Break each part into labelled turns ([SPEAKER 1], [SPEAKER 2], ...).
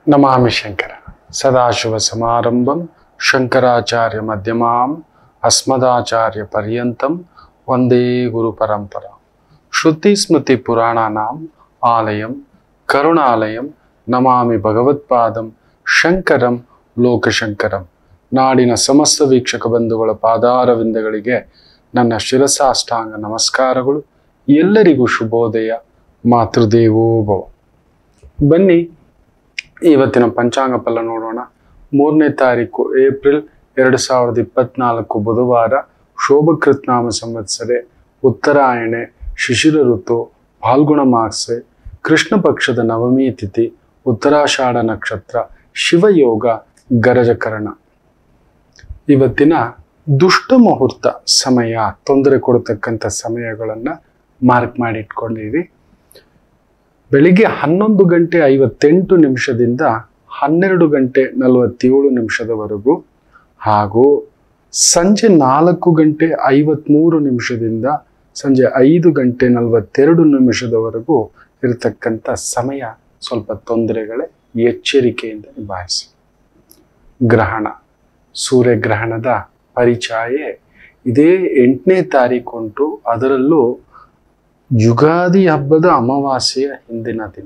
[SPEAKER 1] ನಮಾಮಿ ಶಂಕರ ಸದಾಶಿವ ಸಮಾರಂಭಂ ಶಂಕರಾಚಾರ್ಯ ಮಧ್ಯಮಾಂ ಅಸ್ಮದಾಚಾರ್ಯ ಪರ್ಯಂತಂ ವಂದೇ ಗುರು ಪರಂಪರ ಶ್ರುತಿ ಸ್ಮೃತಿ ಪುರಾಣಾನಾಂ ಆಲಯಂ ಕರುಣಾಲಯಂ ನಮಾಮಿ ಭಗವತ್ಪಾದಂ ಶಂಕರಂ ಲೋಕಶಂಕರಂ ನಾಡಿನ ಸಮಸ್ತ ವೀಕ್ಷಕ ಬಂಧುಗಳ ಪಾದಾರವಿಂದಗಳಿಗೆ ನನ್ನ ಶಿರಸಾಷ್ಟಾಂಗ ನಮಸ್ಕಾರಗಳು ಎಲ್ಲರಿಗೂ ಶುಭೋದಯ ಮಾತೃದೇವೋ ಭವ ಬನ್ನಿ ಇವತ್ತಿನ ಪಂಚಾಂಗ ಫಲ ನೋಡೋಣ ಮೂರನೇ ತಾರೀಕು ಏಪ್ರಿಲ್ ಎರಡು ಸಾವಿರದ ಇಪ್ಪತ್ನಾಲ್ಕು ಬುಧವಾರ ಶೋಭಕೃತ್ನಾಮ ಸಂವತ್ಸರೆ ಉತ್ತರಾಯಣೆ ಶಿಶಿರ ಋತು ಫಾಲ್ಗುಣ ಮಾಸೆ ಕೃಷ್ಣ ಪಕ್ಷದ ನವಮಿ ತಿಥಿ ಉತ್ತರಾಷಾಢ ನಕ್ಷತ್ರ ಶಿವಯೋಗ ಗರಜಕರಣ ಇವತ್ತಿನ ದುಷ್ಟ ಮುಹೂರ್ತ ಸಮಯ ತೊಂದರೆ ಕೊಡತಕ್ಕಂಥ ಸಮಯಗಳನ್ನು ಮಾರ್ಕ್ ಮಾಡಿ ಇಟ್ಕೊಂಡಿರಿ ಬೆಳಿಗ್ಗೆ ಹನ್ನೊಂದು ಗಂಟೆ ಐವತ್ತೆಂಟು ನಿಮಿಷದಿಂದ ಹನ್ನೆರಡು ಗಂಟೆ ನಲವತ್ತೇಳು ನಿಮಿಷದವರೆಗೂ ಹಾಗೂ ಸಂಜೆ ನಾಲ್ಕು ಗಂಟೆ ಐವತ್ಮೂರು ನಿಮಿಷದಿಂದ ಸಂಜೆ ಐದು ಗಂಟೆ ನಲವತ್ತೆರಡು ನಿಮಿಷದವರೆಗೂ ಇರತಕ್ಕಂಥ ಸಮಯ ಸ್ವಲ್ಪ ತೊಂದರೆಗಳೇ ಎಚ್ಚರಿಕೆಯಿಂದ ನಿಭಾಯಿಸಿ ಗ್ರಹಣ ಸೂರ್ಯಗ್ರಹಣದ ಪರಿಚಯ ಇದೇ ಎಂಟನೇ ತಾರೀಕು ಉಂಟು ಅದರಲ್ಲೂ ಯುಗಾದಿ ಹಬ್ಬದ ಅಮಾವಾಸ್ಯೆಯ ಹಿಂದಿನ ದಿನ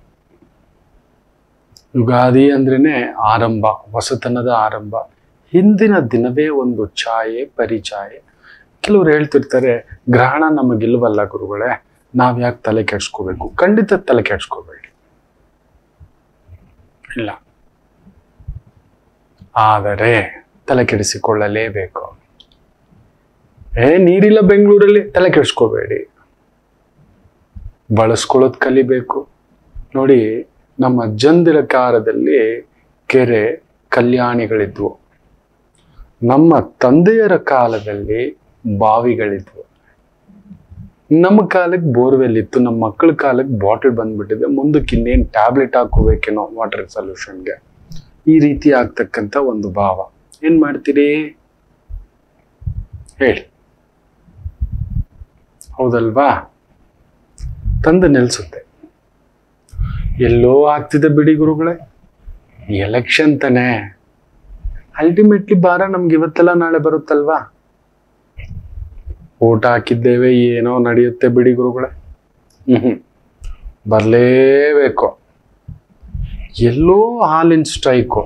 [SPEAKER 1] ಯುಗಾದಿ ಅಂದ್ರೇನೆ ಆರಂಭ ಹೊಸತನದ ಆರಂಭ ಹಿಂದಿನ ದಿನವೇ ಒಂದು ಛಾಯೆ ಪರಿಚಯ ಕೆಲವ್ರು ಹೇಳ್ತಿರ್ತಾರೆ ಗ್ರಹಣ ನಮಗಿಲ್ವಲ್ಲ ಗುರುಗಳೇ ನಾವ್ ಯಾಕೆ ತಲೆ ಕೆಡ್ಸ್ಕೋಬೇಕು ಖಂಡಿತ ತಲೆ ಕೆಡ್ಸ್ಕೋಬೇಡಿ ಇಲ್ಲ ಆದರೆ ತಲೆ ಕೆಡಿಸಿಕೊಳ್ಳಲೇಬೇಕು ಏ ನೀರಿಲ್ಲ ಬೆಂಗಳೂರಲ್ಲಿ ತಲೆ ಕೆಡ್ಸ್ಕೋಬೇಡಿ ಬಳಸ್ಕೊಳ್ಳೋದು ಕಲಿಬೇಕು ನೋಡಿ ನಮ್ಮ ಅಜ್ಜಂದಿರ ಕಾಲದಲ್ಲಿ ಕೆರೆ ಕಲ್ಯಾಣಿಗಳಿದ್ವು ನಮ್ಮ ತಂದೆಯರ ಕಾಲದಲ್ಲಿ ಬಾವಿಗಳಿದ್ವು ನಮ್ಮ ಕಾಲಕ್ಕೆ ಬೋರ್ವೆಲ್ ಇತ್ತು ನಮ್ಮ ಮಕ್ಕಳ ಕಾಲಕ್ಕೆ ಬಾಟಲ್ ಬಂದ್ಬಿಟ್ಟಿದೆ ಮುಂದಕ್ಕೆ ಇನ್ನೇನು ಟ್ಯಾಬ್ಲೆಟ್ ಹಾಕೋಬೇಕೇನೋ ವಾಟರ್ ಸೊಲ್ಯೂಷನ್ಗೆ ಈ ರೀತಿ ಆಗ್ತಕ್ಕಂಥ ಒಂದು ಭಾವ ಏನ್ ಮಾಡ್ತೀರಿ ಹೇಳಿ ಹೌದಲ್ವಾ ತಂದು ನಿಲ್ಸುತ್ತೆ ಎಲ್ಲೋ ಆಗ್ತಿದೆ ಬಿಡಿ ಗುರುಗಳೇ ಎಲೆಕ್ಷನ್ ತಾನೆ ಅಲ್ಟಿಮೇಟ್ಲಿ ಭಾರ ನಮ್ಗೆ ಇವತ್ತೆಲ್ಲ ನಾಳೆ ಬರುತ್ತಲ್ವಾ ಓಟ್ ಹಾಕಿದ್ದೇವೆ ಏನೋ ನಡೆಯುತ್ತೆ ಬಿಡಿ ಗುರುಗಳೇ ಹ್ಮ್ ಬರಲೇಬೇಕು ಎಲ್ಲೋ ಹಾಲಿನ ಸ್ಟ್ರೈಕು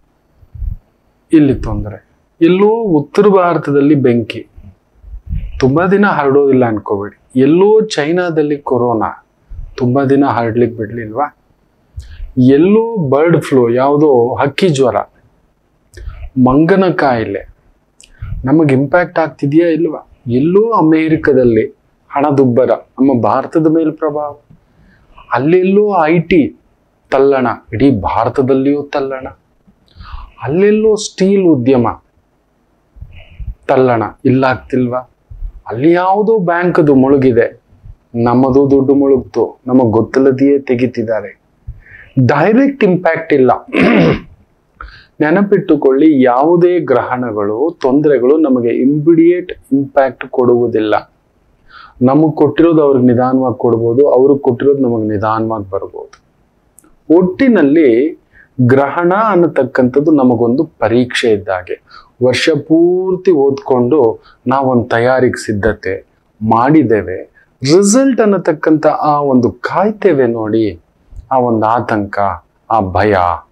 [SPEAKER 1] ಇಲ್ಲಿ ತೊಂದರೆ ಎಲ್ಲೋ ಉತ್ತರ ಭಾರತದಲ್ಲಿ ಬೆಂಕಿ ತುಂಬಾ ದಿನ ಹರಡೋದಿಲ್ಲ ಅನ್ಕೋಬೇಡಿ ಎಲ್ಲೋ ಚೈನಾದಲ್ಲಿ ಕೊರೋನಾ ತುಂಬಾ ದಿನ ಹರಡ್ಲಿಕ್ಕೆ ಬಿಡ್ಲಿಲ್ವಾ ಎಲ್ಲೋ ಬರ್ಡ್ ಫ್ಲೂ ಯಾವುದೋ ಹಕ್ಕಿ ಜ್ವರ ಮಂಗನ ಕಾಯಿಲೆ ನಮಗೆ ಇಂಪ್ಯಾಕ್ಟ್ ಆಗ್ತಿದೆಯಾ ಇಲ್ವಾ ಎಲ್ಲೋ ಅಮೇರಿಕದಲ್ಲಿ ಹಣದುಬ್ಬರ ನಮ್ಮ ಭಾರತದ ಮೇಲೆ ಪ್ರಭಾವ ಅಲ್ಲೆಲ್ಲೋ ಐ ಟಿ ತಲ್ಲಣ ಇಡೀ ಭಾರತದಲ್ಲಿಯೂ ತಲ್ಲಣ ಅಲ್ಲೆಲ್ಲೋ ಸ್ಟೀಲ್ ಉದ್ಯಮ ತಲ್ಲಣ ಇಲ್ಲಾಗ್ತಿಲ್ವಾ ಅಲ್ಲಿ ಯಾವುದೋ ಬ್ಯಾಂಕದು ಮುಳುಗಿದೆ ನಮ್ಮದು ದುಡ್ಡು ಮುಳುಗ್ತು ನಮಗ್ ಗೊತ್ತಿಲ್ಲದೆಯೇ ತೆಗಿತಿದ್ದಾರೆ ಡೈರೆಕ್ಟ್ ಇಂಪ್ಯಾಕ್ಟ್ ಇಲ್ಲ ನೆನಪಿಟ್ಟುಕೊಳ್ಳಿ ಯಾವುದೇ ಗ್ರಹಣಗಳು ತೊಂದರೆಗಳು ನಮಗೆ ಇಮಿಡಿಯೇಟ್ ಇಂಪ್ಯಾಕ್ಟ್ ಕೊಡುವುದಿಲ್ಲ ನಮಗೆ ಕೊಟ್ಟಿರೋದು ಅವ್ರಿಗೆ ನಿಧಾನವಾಗಿ ಕೊಡ್ಬೋದು ಅವ್ರಿಗೆ ಕೊಟ್ಟಿರೋದು ನಮಗೆ ನಿಧಾನವಾಗಿ ಬರ್ಬೋದು ಒಟ್ಟಿನಲ್ಲಿ ಗ್ರಹಣ ಅನ್ನತಕ್ಕಂಥದ್ದು ನಮಗೊಂದು ಪರೀಕ್ಷೆ ಇದ್ದಾಗೆ ವರ್ಷ ಪೂರ್ತಿ ಓದ್ಕೊಂಡು ನಾವೊಂದು ತಯಾರಿಗೆ ಸಿದ್ಧತೆ ಮಾಡಿದ್ದೇವೆ ರಿಸಲ್ಟ್ ಅನ್ನತಕ್ಕಂಥ ಆ ಒಂದು ಕಾಯ್ತೇವೆ ನೋಡಿ ಆ ಒಂದು ಆತಂಕ ಆ ಭಯ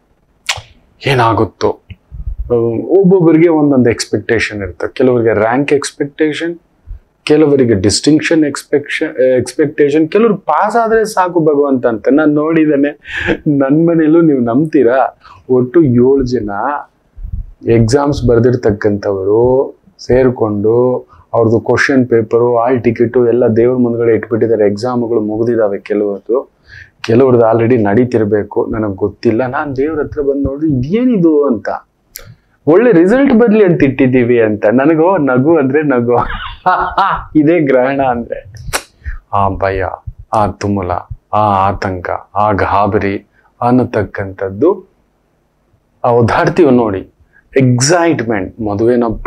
[SPEAKER 1] ಏನಾಗುತ್ತೋ ಅಹ್, ಒಬ್ಬೊಬ್ಬರಿಗೆ ಒಂದೊಂದು ಎಕ್ಸ್ಪೆಕ್ಟೇಷನ್ ಇರುತ್ತೆ ಕೆಲವರಿಗೆ ರ್ಯಾಂಕ್ ಎಕ್ಸ್ಪೆಕ್ಟೇಷನ್ ಕೆಲವರಿಗೆ ಡಿಸ್ಟಿಂಕ್ಷನ್ ಎಕ್ಸ್ಪೆಕ್ಷನ್ ಎಕ್ಸ್ಪೆಕ್ಟೇಷನ್ ಕೆಲವ್ರು ಪಾಸ್ ಆದ್ರೆ ಸಾಕು ಭಗವಂತ ಅಂತ ನಾನು ನೋಡಿದ್ದೇನೆ ನನ್ನ ಮನೇಲೂ ನೀವು ನಂಬ್ತೀರಾ ಒಟ್ಟು ಏಳು ಜನ ಎಕ್ಸಾಮ್ಸ್ ಬರೆದಿರ್ತಕ್ಕಂಥವರು ಸೇರಿಕೊಂಡು ಅವ್ರದ್ದು ಕ್ವಶನ್ ಪೇಪರು ಆಲ್ ಟಿಕೆಟು ಎಲ್ಲ ದೇವ್ರ ಮುಂದ್ಗಡೆ ಇಟ್ಬಿಟ್ಟಿದ್ದಾರೆ ಎಕ್ಸಾಮ್ಗಳು ಮುಗಿದಿದ್ದಾವೆ ಕೆಲವರದ್ದು ಕೆಲವ್ರದ್ದು ಆಲ್ರೆಡಿ ನಡೀತಿರ್ಬೇಕು ನನಗೆ ಗೊತ್ತಿಲ್ಲ ನಾನು ದೇವ್ರ ಹತ್ರ ಬಂದು ನೋಡ್ರಿ ಇದೇನಿದು ಅಂತ ಒಳ್ಳೆ ರಿಸಲ್ಟ್ ಬರ್ಲಿ ಅಂತ ಇಟ್ಟಿದ್ದೀವಿ ಅಂತ ನನಗೋ ನಗು ಅಂದ್ರೆ ನಗು ಇದೇ ಗ್ರಹಣ ಅಂದ್ರೆ ಆ ಭಯ ಆ ತುಮುಲ ಆ ಆತಂಕ ಆ ಗಾಬರಿ ಅನ್ನತಕ್ಕಂಥದ್ದು ಆ ಓದಾಡ್ತೀವಿ ನೋಡಿ ಎಕ್ಸೈಟ್ಮೆಂಟ್ ಮದುವೆನಪ್ಪ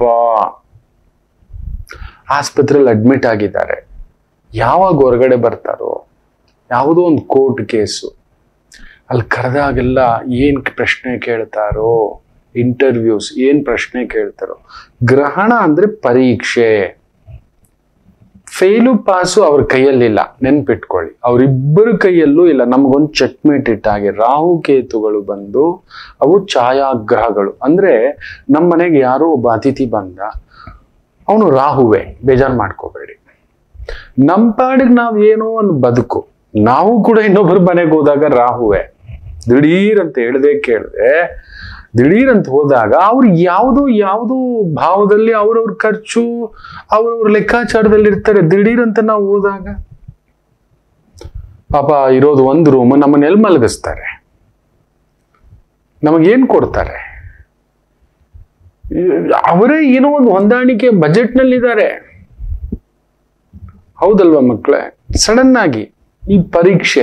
[SPEAKER 1] ಆಸ್ಪತ್ರೆಯಲ್ಲಿ ಅಡ್ಮಿಟ್ ಆಗಿದ್ದಾರೆ ಯಾವಾಗ ಹೊರಗಡೆ ಬರ್ತಾರೋ ಯಾವುದೋ ಒಂದು ಕೋರ್ಟ್ ಕೇಸು ಅಲ್ಲಿ ಕರೆದಾಗೆಲ್ಲ ಏನ್ ಪ್ರಶ್ನೆ ಕೇಳ್ತಾರೋ ಇಂಟರ್ವ್ಯೂಸ್ ಏನ್ ಪ್ರಶ್ನೆ ಕೇಳ್ತಾರೋ ಗ್ರಹಣ ಅಂದ್ರೆ ಪರೀಕ್ಷೆ ಫೇಲು ಪಾಸು ಅವ್ರ ಕೈಯಲ್ಲಿಲ್ಲ ನೆನ್ಪಿಟ್ಕೊಳ್ಳಿ ಅವರಿಬ್ಬರ ಕೈಯಲ್ಲೂ ಇಲ್ಲ ನಮಗೊಂದು ಚೆಕ್ಮೇಟ್ ಇಟ್ಟಾಗೆ ರಾಹು ಕೇತುಗಳು ಬಂದು ಅವು ಛಾಯಾಗ್ರಹಗಳು ಅಂದ್ರೆ ನಮ್ಮ ಮನೆಗೆ ಯಾರೋ ಒಬ್ಬ ಅತಿಥಿ ಬಂದ ಅವನು ರಾಹುವೆ ಬೇಜಾರು ಮಾಡ್ಕೋಬೇಡಿ ನಮ್ಮ ಪಾಡಿಗೆ ನಾವು ಏನೋ ಒಂದು ಬದುಕು ನಾವು ಕೂಡ ಇನ್ನೊಬ್ಬರ ಮನೆಗೆ ಹೋದಾಗ ರಾಹುವೆ ದಿಢೀರ್ ಅಂತ ಹೇಳ್ದೆ ಕೇಳ್ದೆ ದಿಢೀರ್ ಅಂತ ಹೋದಾಗ ಅವ್ರು ಯಾವುದೋ ಯಾವುದೋ ಭಾವದಲ್ಲಿ ಅವ್ರವ್ರ ಖರ್ಚು ಅವ್ರವ್ರ ಲೆಕ್ಕಾಚಾರದಲ್ಲಿ ಇರ್ತಾರೆ ದಿಢೀರ್ ಅಂತ ನಾವು ಹೋದಾಗ ಪಾಪ ಇರೋದು ಒಂದು ರೂಮ್ ನಮ್ಮನ್ನ ಎಲ್ಲಿ ಮಲಗಿಸ್ತಾರೆ ನಮಗೇನ್ ಕೊಡ್ತಾರೆ ಅವರೇ ಏನೋ ಒಂದು ಹೊಂದಾಣಿಕೆ ಬಜೆಟ್ ನಲ್ಲಿದ್ದಾರೆ ಹೌದಲ್ವಾ ಮಕ್ಕಳೇ ಸಡನ್ ಆಗಿ ಈ ಪರೀಕ್ಷೆ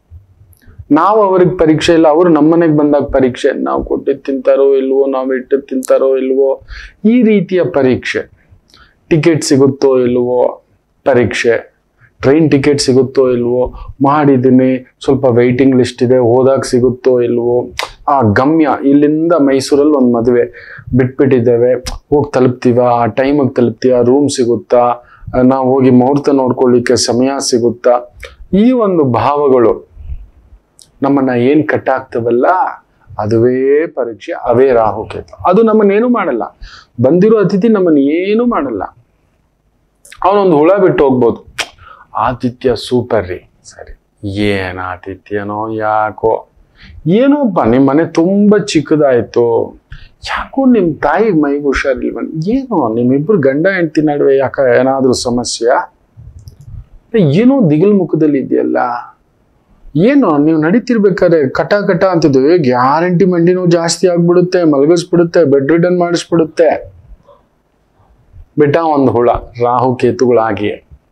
[SPEAKER 1] ನಾವು ಅವ್ರಿಗೆ ಪರೀಕ್ಷೆ ಇಲ್ಲ ಅವರು ನಮ್ಮನೆಗೆ ಬಂದಾಗ ಪರೀಕ್ಷೆ ನಾವು ಕೊಟ್ಟಿದ್ದು ತಿಂತಾರೋ ಇಲ್ವೋ ನಾವು ಇಟ್ಟದ್ದು ತಿಂತಾರೋ ಇಲ್ವೋ ಈ ರೀತಿಯ ಪರೀಕ್ಷೆ ಟಿಕೆಟ್ ಸಿಗುತ್ತೋ ಇಲ್ವೋ ಪರೀಕ್ಷೆ ಟ್ರೈನ್ ಟಿಕೆಟ್ ಸಿಗುತ್ತೋ ಇಲ್ವೋ ಮಾಡಿದ್ದೀನಿ ಸ್ವಲ್ಪ ವೆಯ್ಟಿಂಗ್ ಲಿಸ್ಟ್ ಇದೆ ಹೋದಾಗ ಸಿಗುತ್ತೋ ಇಲ್ವೋ ಆ ಗಮ್ಯ ಇಲ್ಲಿಂದ ಮೈಸೂರಲ್ಲಿ ಒಂದು ಮದುವೆ ಬಿಟ್ಬಿಟ್ಟಿದ್ದೇವೆ ಹೋಗಿ ತಲುಪ್ತೀವ ಆ ಟೈಮಿಗೆ ತಲುಪ್ತೀವ ರೂಮ್ ಸಿಗುತ್ತಾ ನಾವು ಹೋಗಿ ಮುಹೂರ್ತ ನೋಡ್ಕೊಳ್ಳಿಕ್ಕೆ ಸಮಯ ಸಿಗುತ್ತಾ ಈ ಒಂದು ಭಾವಗಳು ನಮ್ಮನ್ನ ಏನ್ ಕಟ್ಟಾಗ್ತವಲ್ಲ ಅದುವೇ ಪರೀಕ್ಷೆ ಅವೇ ರಾಹುಕೇತು ಅದು ನಮ್ಮನ್ನೇನು ಮಾಡಲ್ಲ ಬಂದಿರೋ ಅತಿಥಿ ನಮ್ಮನ್ನ ಏನು ಮಾಡಲ್ಲ ಅವನೊಂದು ಹುಳ ಬಿಟ್ಟು ಹೋಗ್ಬೋದು ಆತಿಥ್ಯ ಸೂಪರ್ ರೀ ಸರಿ ಏನ್ ಆತಿಥ್ಯನೋ ಯಾಕೋ ಏನೋಪ್ಪ ನಿಮ್ಮ ಮನೆ ತುಂಬಾ ಚಿಕ್ಕದಾಯ್ತು ಯಾಕೋ ನಿಮ್ ತಾಯಿಗೆ ಮೈಗೆ ಹುಷಾರಿಲ್ವ ಏನೋ ನಿಮ್ಮಿಬ್ರು ಗಂಡ ಹೆಂಡತಿ ನಡುವೆ ಯಾಕ ಏನಾದ್ರೂ ಸಮಸ್ಯೆ ಏನೋ ದಿಗಿಲ್ ಮುಖದಲ್ಲಿ ಇದೆಯಲ್ಲ ಏನು ನೀವು ನಡೀತಿರ್ಬೇಕಾದ್ರೆ ಕಟ ಕಟ ಅಂತಿದ್ವಿ ಗ್ಯಾರಂಟಿ ಮಂಡಿ ನೋವು ಜಾಸ್ತಿ ಆಗ್ಬಿಡುತ್ತೆ ಮಲಗಿಸ್ಬಿಡುತ್ತೆ ಬೆಡ್ ರಿಡನ್ ಮಾಡಿಸ್ಬಿಡುತ್ತೆ ಬಿಟ್ಟ ಒಂದು ಹುಳ ರಾಹು ಕೇತುಗಳಾಗಿ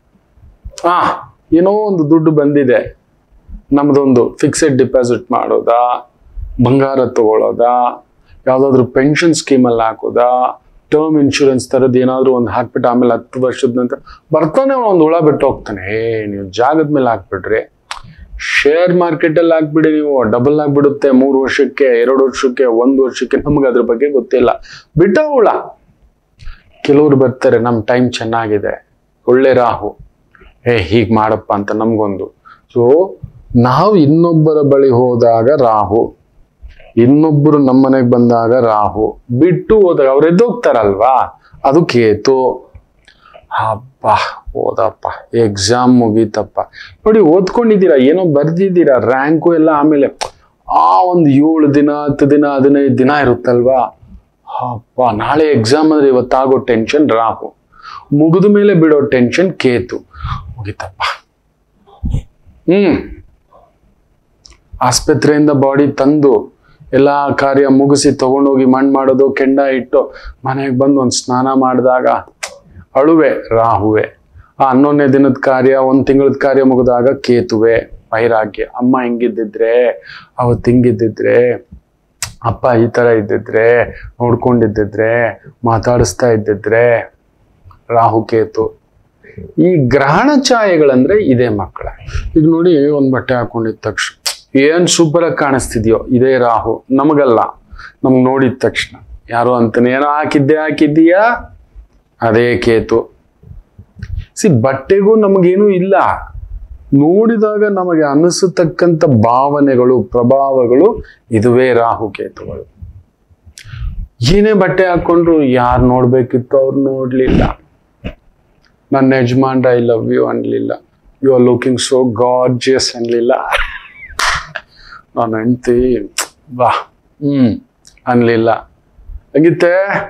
[SPEAKER 1] ಆ ಏನೋ ಒಂದು ದುಡ್ಡು ಬಂದಿದೆ ನಮ್ದೊಂದು ಫಿಕ್ಸೆಡ್ ಡಿಪಾಸಿಟ್ ಮಾಡೋದಾ ಬಂಗಾರ ತಗೊಳ್ಳೋದಾ ಯಾವ್ದಾದ್ರು ಪೆನ್ಷನ್ ಸ್ಕೀಮಲ್ಲಿ ಹಾಕೋದಾ ಟರ್ಮ್ ಇನ್ಶೂರೆನ್ಸ್ ತರದ್ ಏನಾದ್ರು ಒಂದು ಹಾಕ್ಬಿಟ್ಟು ಆಮೇಲೆ ಹತ್ತು ವರ್ಷದ ನಂತರ ಬರ್ತಾನೆ ಒಂದು ಹುಳ ಬಿಟ್ಟು ಹೋಗ್ತಾನೆ ಏ ನೀವು ಜಾಗದ ಮೇಲೆ ಹಾಕ್ಬಿಡ್ರಿ ಶೇರ್ ಮಾರ್ಕೆಟ್ ಅಲ್ಲಿ ಹಾಕ್ಬಿಡಿ ನೀವು ಡಬಲ್ ಆಗ್ಬಿಡುತ್ತೆ ಮೂರು ವರ್ಷಕ್ಕೆ ಎರಡು ವರ್ಷಕ್ಕೆ ಒಂದು ವರ್ಷಕ್ಕೆ ನಮ್ಗೆ ಅದ್ರ ಬಗ್ಗೆ ಗೊತ್ತಿಲ್ಲ ಬಿಟ್ಟ ಹುಳ ಕೆಲವ್ರು ಬರ್ತಾರೆ ನಮ್ ಟೈಮ್ ಚೆನ್ನಾಗಿದೆ ಒಳ್ಳೆ ರಾಹು ಏ ಹೀಗ್ ಮಾಡಪ್ಪ ಅಂತ ನಮ್ಗೊಂದು ಸೊ ನಾವು ಇನ್ನೊಬ್ಬರ ಬಳಿ ಹೋದಾಗ ರಾಹು ಇನ್ನೊಬ್ಬರು ನಮ್ಮನೆಗೆ ಬಂದಾಗ ರಾಹು ಬಿಟ್ಟು ಹೋದಾಗ ಅವ್ರು ಎದ್ದೋಗ್ತಾರಲ್ವಾ ಅದು ಕೇತು ಹಬ್ಬ ಓದಪ್ಪ ಎಕ್ಸಾಮ್ ಮುಗೀತಪ್ಪ ನೋಡಿ ಓದ್ಕೊಂಡಿದ್ದೀರಾ ಏನೋ ಬರ್ದಿದ್ದೀರಾ ರ್ಯಾಂಕು ಎಲ್ಲ ಆಮೇಲೆ ಆ ಒಂದು ಏಳು ದಿನ ಹತ್ತು ದಿನ ಹದಿನೈದು ದಿನ ಇರುತ್ತಲ್ವಾ ಹಬ್ಬ ನಾಳೆ ಎಕ್ಸಾಮ್ ಅಂದ್ರೆ ಇವತ್ತಾಗೋ ಟೆನ್ಷನ್ ರಾಹು ಮುಗಿದ ಮೇಲೆ ಬಿಡೋ ಟೆನ್ಷನ್ ಕೇತು ಮುಗಿತಪ್ಪ ಹ್ಮ್ ಆಸ್ಪತ್ರೆಯಿಂದ ಬಾಡಿ ತಂದು ಎಲ್ಲ ಕಾರ್ಯ ಮುಗಿಸಿ ತಗೊಂಡೋಗಿ ಮಣ್ಣು ಮಾಡೋದು ಕೆಂಡ ಇಟ್ಟು ಮನೆಗೆ ಬಂದು ಒಂದು ಸ್ನಾನ ಮಾಡಿದಾಗ ಅಳುವೆ ರಾಹುವೆ ಆ ಹನ್ನೊಂದನೇ ದಿನದ ಕಾರ್ಯ ಒಂದು ತಿಂಗಳದ ಕಾರ್ಯ ಮುಗಿದಾಗ ಕೇತುವೆ ವೈರಾಗ್ಯ ಅಮ್ಮ ಹಿಂಗಿದ್ದಿದ್ರೆ ಅವತ್ತು ಹಿಂಗಿದ್ದಿದ್ರೆ ಅಪ್ಪ ಈ ತರ ಇದ್ದಿದ್ರೆ ನೋಡ್ಕೊಂಡಿದ್ದಿದ್ರೆ ಮಾತಾಡಿಸ್ತಾ ಇದ್ದಿದ್ರೆ ರಾಹು ಕೇತು ಈ ಗ್ರಹಣ ಛಾಯೆಗಳಂದ್ರೆ ಇದೆ ಮಕ್ಕಳ ಈಗ ನೋಡಿ ಒಂದ್ ಬಟ್ಟೆ ಹಾಕೊಂಡಿದ ತಕ್ಷಣ ಏನ್ ಸೂಪರ್ ಆಗಿ ಕಾಣಿಸ್ತಿದ್ಯೋ ಇದೇ ರಾಹು ನಮಗಲ್ಲ ನಮ್ಗ್ ನೋಡಿದ ತಕ್ಷಣ ಯಾರೋ ಅಂತಾನೆ ಏನೋ ಹಾಕಿದ್ದೆ ಹಾಕಿದ್ದೀಯಾ ಅದೇ ಕೇತು ಸಿ ಬಟ್ಟೆಗೂ ನಮಗೇನು ಇಲ್ಲ ನೋಡಿದಾಗ ನಮಗೆ ಅನಿಸತಕ್ಕಂಥ ಭಾವನೆಗಳು ಪ್ರಭಾವಗಳು ಇದುವೇ ರಾಹು ಕೇತುಗಳು ಏನೇ ಬಟ್ಟೆ ಹಾಕೊಂಡ್ರು ಯಾರು ನೋಡ್ಬೇಕಿತ್ತು ಅವ್ರು ನೋಡ್ಲಿಲ್ಲ ನನ್ನ ಯಜಮಾನ್ರ ಐ ಲವ್ ಯು ಅನ್ಲಿಲ್ಲ you are looking so gorgeous ಅನ್ಲಿಲ್ಲ ನಾನು ಹೆಂಡ್ತಿ ಬಾ ಹ್ಮ್ ಅನ್ಲಿಲ್ಲ ಹಂಗಿತ್ತೆ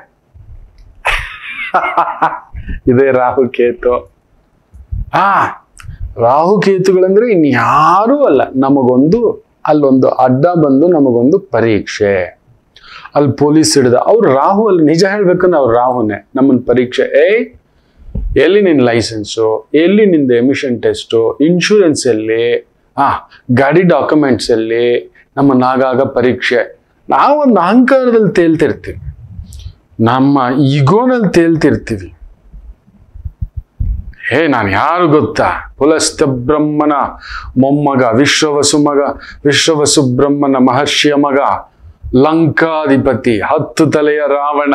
[SPEAKER 1] ಇದೇ ರಾಹು ಕೇತು ಆ ರಾಹು ಕೇತುಗಳಂದ್ರೆ ಇನ್ಯಾರೂ ಅಲ್ಲ ನಮಗೊಂದು ಅಲ್ಲೊಂದು ಅಡ್ಡ ಬಂದು ನಮಗೊಂದು ಪರೀಕ್ಷೆ ಅಲ್ಲಿ ಪೊಲೀಸ್ ಹಿಡ್ದ ಅವ್ರು ರಾಹು ಅಲ್ಲಿ ನಿಜ ಹೇಳ್ಬೇಕಂದ್ರೆ ಅವ್ರು ರಾಹುನೇ ನಮ್ಮನ್ ಪರೀಕ್ಷೆ ಏಯ್ ಎಲ್ಲಿ ನಿನ್ನ ಲೈಸೆನ್ಸು ಎಲ್ಲಿ ನಿಂದು ಎಮಿಷನ್ ಟೆಸ್ಟು ಇನ್ಶೂರೆನ್ಸ್ ಎಲ್ಲಿ ಆ ಗಾಡಿ ಡಾಕ್ಯುಮೆಂಟ್ಸ್ ಎಲ್ಲಿ ನಮ್ಮನ್ನಾಗಾಗ ಪರೀಕ್ಷೆ ನಾವೊಂದು ಅಹಂಕಾರದಲ್ಲಿ ತೇಲ್ತಿರ್ತೀವಿ ನಮ್ಮ ಈಗೋನಲ್ಲಿ ತೇಲ್ತಿರ್ತೀವಿ ಹೇ ನಾನು ಯಾರು ಗೊತ್ತಾ ಪುಲಸ್ತ ಬ್ರಹ್ಮನ ಮೊಮ್ಮಗ ವಿಶ್ವವಸು ಮಗ ವಿಶ್ವವಸು ಬ್ರಹ್ಮನ ಮಹರ್ಷಿಯ ಮಗ ಲಂಕಾಧಿಪತಿ ಹತ್ತು ತಲೆಯ ರಾವಣ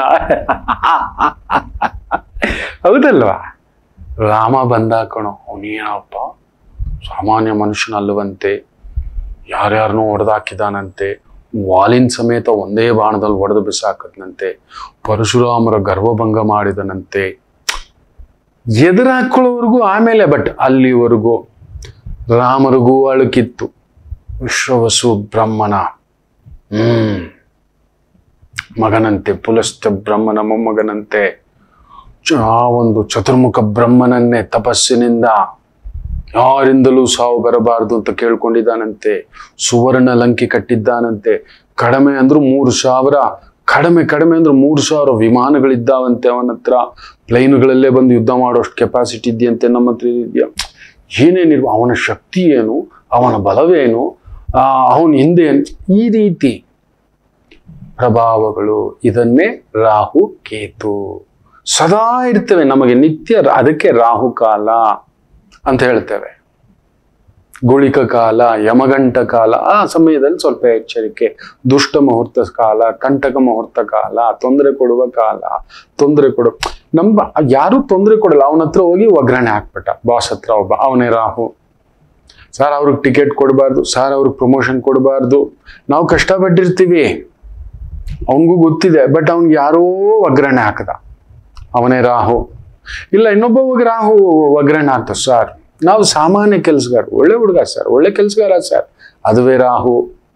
[SPEAKER 1] ಹೌದಲ್ವಾ ರಾಮ ಬಂದ ಕಣೋ ಅವನೇನಪ್ಪ ಸಾಮಾನ್ಯ ಮನುಷ್ಯನಲ್ಲವಂತೆ ಯಾರ್ಯಾರನ್ನೂ ಹೊಡೆದಾಕಿದಾನಂತೆ ವಾಲಿನ ಸಮೇತ ಒಂದೇ ಬಾಣದಲ್ಲಿ ಹೊಡೆದು ಬಿಸಾಕದ್ನಂತೆ ಪರಶುರಾಮರ ಗರ್ವಭಂಗ ಮಾಡಿದನಂತೆ ಎದುರು ಹಾಕೊಳ್ಳೋವರೆಗೂ ಆಮೇಲೆ ಬಟ್ ಅಲ್ಲಿವರೆಗೂ ರಾಮರಿಗೂ ಅಳುಕಿತ್ತು ವಿಶ್ವವಸು ಬ್ರಹ್ಮನ ಹ್ಮ್ ಮಗನಂತೆ ಪುಲಸ್ತ ಬ್ರಹ್ಮನ ಮೊಮ್ಮಗನಂತೆ ಚ- ಆ ಒಂದು ಚತುರ್ಮುಖ ಬ್ರಹ್ಮನನ್ನೇ ತಪಸ್ಸಿನಿಂದ ಯಾರಿಂದಲೂ ಸಾವು ಬರಬಾರದು ಅಂತ ಕೇಳ್ಕೊಂಡಿದ್ದಾನಂತೆ ಸುವರ್ಣ ಲಂಕಿ ಕಟ್ಟಿದ್ದಾನಂತೆ ಕಡಿಮೆ ಅಂದ್ರೂ ಮೂರು ಸಾವಿರ ಕಡಿಮೆ ಕಡಿಮೆ ಅಂದ್ರೆ ಮೂರು ಸಾವಿರ ವಿಮಾನಗಳಿದ್ದಾವಂತೆ ಅವನ ಹತ್ರ ಪ್ಲೈನ್ಗಳಲ್ಲೇ ಬಂದು ಯುದ್ಧ ಮಾಡೋಷ್ಟು ಕೆಪಾಸಿಟಿ ಇದೆಯಂತೆ ನಮ್ಮ ಹತ್ರ ಇದೆಯಾ ಏನೇನಿರುವ ಅವನ ಶಕ್ತಿ ಏನು ಅವನ ಬಲವೇನು ಆ ಅವನ ಹಿಂದೆ ಏನ್- ಈ ರೀತಿ ಪ್ರಭಾವಗಳು ಇದನ್ನೇ ರಾಹು ಕೇತು ಸದಾ ಇರ್ತವೆ ನಮಗೆ ನಿತ್ಯ ರ- ಅದಕ್ಕೆ ರಾಹು ಕಾಲ ಅಂತ ಹೇಳ್ತೇವೆ ಗುಳಿಕ ಕಾಲ ಯಮಗಂಟ ಕಾಲ ಆ ಸಮಯದಲ್ಲಿ ಸ್ವಲ್ಪ ಎಚ್ಚರಿಕೆ ದುಷ್ಟ ಮುಹೂರ್ತ ಕಾಲ ಕಂಟಕ ಮುಹೂರ್ತ ಕಾಲ ತೊಂದರೆ ಕೊಡುವ ಕಾಲ ತೊಂದರೆ ಕೊಡು ನಮ್ಮ ಯಾರು ತೊಂದರೆ ಕೊಡಲ್ಲ ಅವನ ಹತ್ರ ಹೋಗಿ ಒಗ್ಗರಣೆ ಹಾಕ್ಬಿಟ್ಟ ಬಾಸ್ ಹತ್ರ ಒಬ್ಬ ಅವನೇ ರಾಹು ಸರ್ ಅವ್ರಿಗೆ ಟಿಕೆಟ್ ಕೊಡಬಾರ್ದು ಸರ್ ಅವ್ರಿಗೆ ಪ್ರಮೋಷನ್ ಕೊಡಬಾರ್ದು ನಾವು ಕಷ್ಟಪಟ್ಟಿರ್ತೀವಿ ಅವನಿಗೂ ಗೊತ್ತಿದೆ ಬಟ್ ಅವ್ನಿಗೆ ಯಾರೋ ಒಗ್ಗರಣೆ ಹಾಕದ ಅವನೇ ರಾಹು ಇಲ್ಲ ಇನ್ನೊಬ್ಬ ಹೋಗಿ ರಾಹು ಒಗ್ಗರಣೆ ಹಾಕ್ತ ಸರ್ ನಾವು ಸಾಮಾನ್ಯ ಕೆಲಸಗಾರ ಒಳ್ಳೆ ಹುಡುಗ ಸರ್ ಒಳ್ಳೆ ಕೆಲಸಗಾರ ಸರ್ ಅದುವೇ Rahu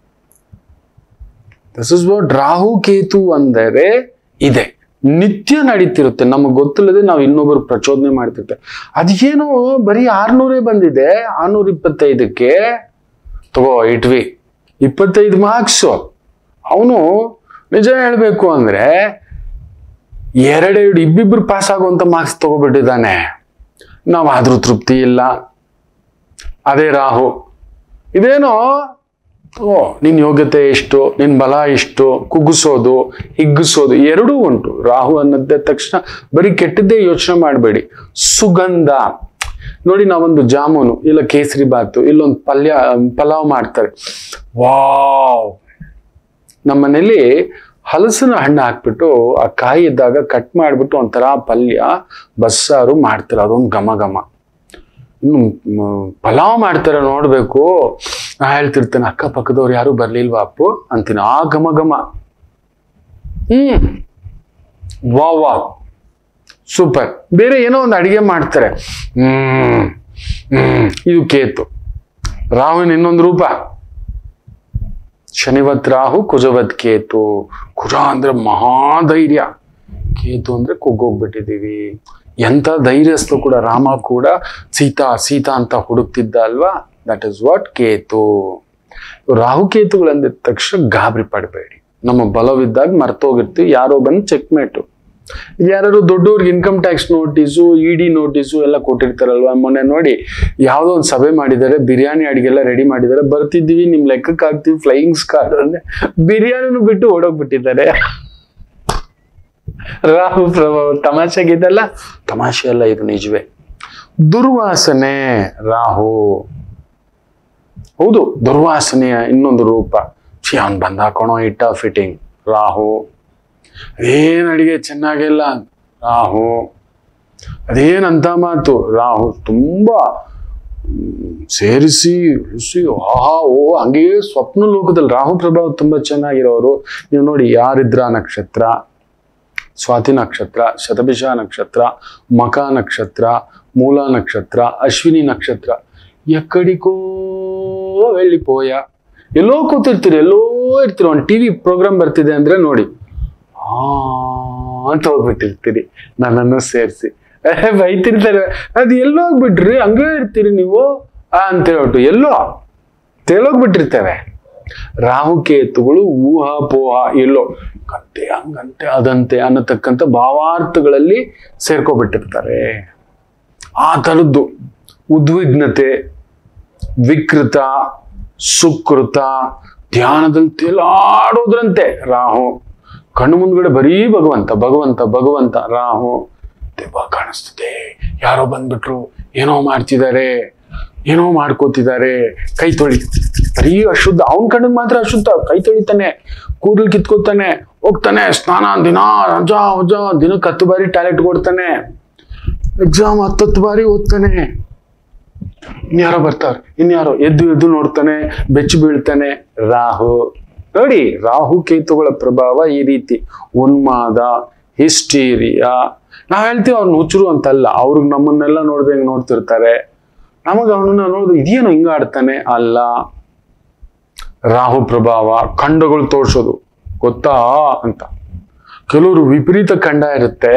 [SPEAKER 1] this is what Rahu Ketu ಅಂದರೆ ಇದೆ ನಿತ್ಯ ನಡೀತಿರುತ್ತೆ ನಮಗೆ ಗೊತ್ತಿಲ್ಲದೆ ನಾವು ಇನ್ನೊಬ್ಬರು ಪ್ರಚೋದನೆ ಮಾಡ್ತಿರ್ತೇವೆ ಅದೇನೋ ಬರೀ ಆರ್ನೂರೇ ಬಂದಿದೆ ಆರ್ನೂರ ಇಪ್ಪತ್ತೈದಕ್ಕೆ ತಗೋ ಇಟ್ವಿ ಇಪ್ಪತ್ತೈದು ಮಾರ್ಕ್ಸು ಅವನು ನಿಜ ಹೇಳಬೇಕು ಅಂದ್ರೆ ಎರಡೆರಡು ಇಬ್ಬಿಬ್ರು ಪಾಸ್ ಆಗುವಂತ ಮಾರ್ಕ್ಸ್ ತಗೋಬಿಟ್ಟಿದ್ದಾನೆ ನಾವಾದ್ರೂ ತೃಪ್ತಿ ಇಲ್ಲ ಅದೇ ರಾಹು ಇದೇನೋ ಓ ನಿನ್ ಯೋಗ್ಯತೆ ಎಷ್ಟು ನಿನ್ ಬಲ ಎಷ್ಟು ಕುಗ್ಗಿಸೋದು ಹಿಗ್ಗಿಸೋದು ಎರಡೂ ಉಂಟು ರಾಹು ಅನ್ನದ ತಕ್ಷಣ ಬರೀ ಕೆಟ್ಟದ್ದೇ ಯೋಚನೆ ಮಾಡಬೇಡಿ ಸುಗಂಧ ನೋಡಿ ನಾವೊಂದು ಜಾಮೂನು ಇಲ್ಲ ಕೇಸರಿ ಬಾತು ಇಲ್ಲೊಂದು ಪಲ್ಯ ಪಲಾವ್ ಮಾಡ್ತಾರೆ ವಾವ್ ನಮ್ಮ ಮನೇಲಿ ಹಲಸಿನ ಹಣ್ಣು ಹಾಕ್ಬಿಟ್ಟು ಆ ಕಾಯಿ ಇದ್ದಾಗ ಕಟ್ ಮಾಡಿಬಿಟ್ಟು ಒಂಥರ ಪಲ್ಯ ಬಸ್ಸಾರು ಮಾಡ್ತಾರೆ ಅದೊಂದು ಘಮ ಘಮ ಇನ್ನು ಮ್, ಪಲಾವ್ ಮಾಡ್ತಾರೆ ನೋಡ್ಬೇಕು ನಾ ಹೇಳ್ತಿರ್ತೇನೆ ಅಕ್ಕಪಕ್ಕದವ್ರು ಯಾರು ಬರ್ಲಿಲ್ವಾ ಅಪ್ಪು ಅಂತೀನಿ ಆ ಘಮ ಘಮ ಹ್ಮ್ ವಾ ವಾ ಸೂಪರ್ ಬೇರೆ ಏನೋ ಒಂದು ಅಡಿಗೆ ಮಾಡ್ತಾರೆ ಹ್ಮ್ ಹ್ಮ್ ಇದು ಕೇತು ರಾಹುವಿನ ಇನ್ನೊಂದು ರೂಪ ಶನಿವತ್ ರಾಹು ಕುಜವತ್ ಕೇತು ಕುಜ ಅಂದ್ರೆ ಮಹಾಧೈರ್ಯ ಕೇತು ಅಂದ್ರೆ ಕುಗ್ಗೋಗ್ಬಿಟ್ಟಿದೀವಿ ಎಂತ ಧೈರ್ಯಸ್ತು ಕೂಡ ರಾಮ ಕೂಡ ಸೀತಾ ಸೀತಾ ಅಂತ ಹುಡುಕ್ತಿದ್ದ ಅಲ್ವಾ that is what Ketu Rahu ಕೇತುಗಳು ಅಂದಿದ ತಕ್ಷಣ ಗಾಬರಿ ಪಡಬೇಡಿ ನಮ್ಮ ಬಲವಿದ್ದಾಗ ಮರ್ತೋಗಿರ್ತೀವಿ ಯಾರೋ ಬಂದು ಚೆಕ್ಮೇಟು ಯಾರು ದೊಡ್ಡವ್ರಿಗೆ income tax notice E D notice ಎಲ್ಲ ಕೊಟ್ಟಿರ್ತಾರಲ್ವಾ ಮೊನ್ನೆ ನೋಡಿ ಯಾವುದೋ ಒಂದು ಸಭೆ ಮಾಡಿದ್ದಾರೆ ಬಿರಿಯಾನಿ ಅಡಿಗೆಲ್ಲ ರೆಡಿ ಮಾಡಿದ್ದಾರೆ ಬರ್ತಿದ್ದೀವಿ ನಿಮ್ ಲೆಕ್ಕಕ್ಕೆ ಹಾಕ್ತೀವಿ ಫ್ಲೈಯಿಂಗ್ ಸ್ಕಾರ್ ಅಂದ್ರೆ ಬಿರಿಯಾನಿನೂ ಬಿಟ್ಟು ಓಡೋಗ್ಬಿಟ್ಟಿದ್ದಾರೆ ರಾಹು ಪ್ರಭಾವ ತಮಾಷೆಗಿದೆಲ್ಲ ತಮಾಷೆ ಅಲ್ಲ ಇದು ನಿಜವೇ ದುರ್ವಾಸನೆ ರಾಹು ಹೌದು ದುರ್ವಾಸನೆಯ ಇನ್ನೊಂದು ರೂಪ ಛೀ ಅವ್ನು ಬಂದ ಹಾಕೋಣೋ ಇಟ್ಟ ಫಿಟ್ಟಿಂಗ್ ರಾಹು ಅದೇನ್ ಅಡಿಗೆ ಚೆನ್ನಾಗಿಲ್ಲ ರಾಹು ಅದೇನಂತ ಮಾತು ರಾಹು ತುಂಬಾ ಹ್ಮ್, ಸೇರಿಸಿ ಉಳಿಸಿ ಆಹಾ ಓ ಹಂಗೇ ಸ್ವಪ್ನ ಲೋಕದಲ್ಲಿ ರಾಹು ಪ್ರಭಾವ ತುಂಬಾ ಚೆನ್ನಾಗಿರೋರು ನೀವು ನೋಡಿ ಯಾರಿದ್ರ ನಕ್ಷತ್ರ ಸ್ವಾತಿ ನಕ್ಷತ್ರ ಶತಭಿಷ ನಕ್ಷತ್ರ ಮಕ ನಕ್ಷತ್ರ ಮೂಲ ನಕ್ಷತ್ರ ಅಶ್ವಿನಿ ನಕ್ಷತ್ರ ಎಕ್ಕಡಿಕೋ వెళ్ళిపోಯ ಎಲ್ಲೋ ಕೂತಿರ್ತೀರಿ ಎಲ್ಲೋ ಇರ್ತೀರಿ ಒಂದು ಟಿವಿ ಪ್ರೋಗ್ರಾಮ್ ಬರ್ತಿದೆ ಅಂದ್ರೆ ನೋಡಿ ಆ ಅಂತ ಹೋಗ್ಬಿಟ್ಟಿರ್ತೀರಿ ನನ್ನನ್ನು ಸೇರಿಸಿ ಬೈತಿರ್ತಾರೆ ಅದು ಎಲ್ಲೋ ಹೋಗ್ಬಿಟ್ರಿ ಹಂಗೇ ಇರ್ತೀರಿ ನೀವು ಆ ಅಂತ ಹೇಳ್ಬಿಟ್ಟು ಎಲ್ಲೋ ತೇಲೋಗ್ಬಿಟ್ಟಿರ್ತೇವೆ ರಾಹುಕೇತುಗಳು ಊಹಾಪೋಹ ಎಲ್ಲೋ ಕಂತೆ ಹಂಗಂತೆ ಅದಂತೆ ಅನ್ನತಕ್ಕಂಥ ಭಾವಾರ್ಥಗಳಲ್ಲಿ ಸೇರ್ಕೊಬಿಟ್ಟಿರ್ತಾರೆ ಆ ಥರದ್ದು ಉದ್ವಿಗ್ನತೆ ವಿಕೃತ ಸುಕೃತ ಧ್ಯಾನದಲ್ಲಿ ತೇಲಾಡೋದ್ರಂತೆ ರಾಹು ಕಣ್ಣು ಮುಂದ್ಗಡೆ ಬರೀ ಭಗವಂತ ಭಗವಂತ ಭಗವಂತ ರಾಹು ದೆವ್ವ ಕಾಣಿಸ್ತದೆ ಯಾರೋ ಬಂದ್ಬಿಟ್ರು ಏನೋ ಮಾಡ್ತಿದ್ದಾರೆ ಏನೋ ಮಾಡ್ಕೋತಿದ್ದಾರೆ ಕೈ ತೊಳಿ ಬರೀ ಅಶುದ್ಧ ಅವನ್ ಕಣ್ಣಿಗೆ ಮಾತ್ರ ಅಶುದ್ಧ ಕೈ ತೊಳಿತಾನೆ ಕೂದಲು ಕಿತ್ಕೋತಾನೆ ಹೋಗ್ತಾನೆ ಸ್ನಾನ ದಿನ ರಜ ವಜ ದಿನಕ್ಕೆ ಹತ್ತು ಬಾರಿ ಟಾಯ್ಲೆಟ್ ಕೊಡ್ತಾನೆ ಎಕ್ಸಾಮ್ ಹತ್ತತ್ತು ಬಾರಿ ಓದ್ತಾನೆ ಇನ್ಯಾರೋ ಬರ್ತಾವ್ರೆ ಇನ್ಯಾರೋ ಎದ್ದು ಎದ್ದು ನೋಡ್ತಾನೆ ಬೆಚ್ಚಿ ಬೀಳ್ತಾನೆ ರಾಹು ನೋಡಿ ರಾಹು ಕೇತುಗಳ ಪ್ರಭಾವ ಈ ರೀತಿ ಉನ್ಮಾದ ಹಿಸ್ಟೀರಿಯಾ ನಾವ್ ಹೇಳ್ತೀವಿ ಅವ್ರನ್ನ ಹುಚ್ಚರು ಅಂತಲ್ಲ ಅವ್ರಿಗೆ ನಮ್ಮನ್ನೆಲ್ಲ ನೋಡಿದ್ರೆ ಹೆಂಗ್ ನೋಡ್ತಿರ್ತಾರೆ ನಮಗ ಅವನನ್ನ ನೋಡಿದ್ರೆ ಇದೇನು ಹಿಂಗ ಆಡ್ತಾನೆ ಅಲ್ಲ ರಾಹು ಪ್ರಭಾವ ಖಂಡಗಳು ತೋರ್ಸೋದು ಗೊತ್ತಾ ಅಂತ ಕೆಲವರು ವಿಪರೀತ ಖಂಡ ಇರುತ್ತೆ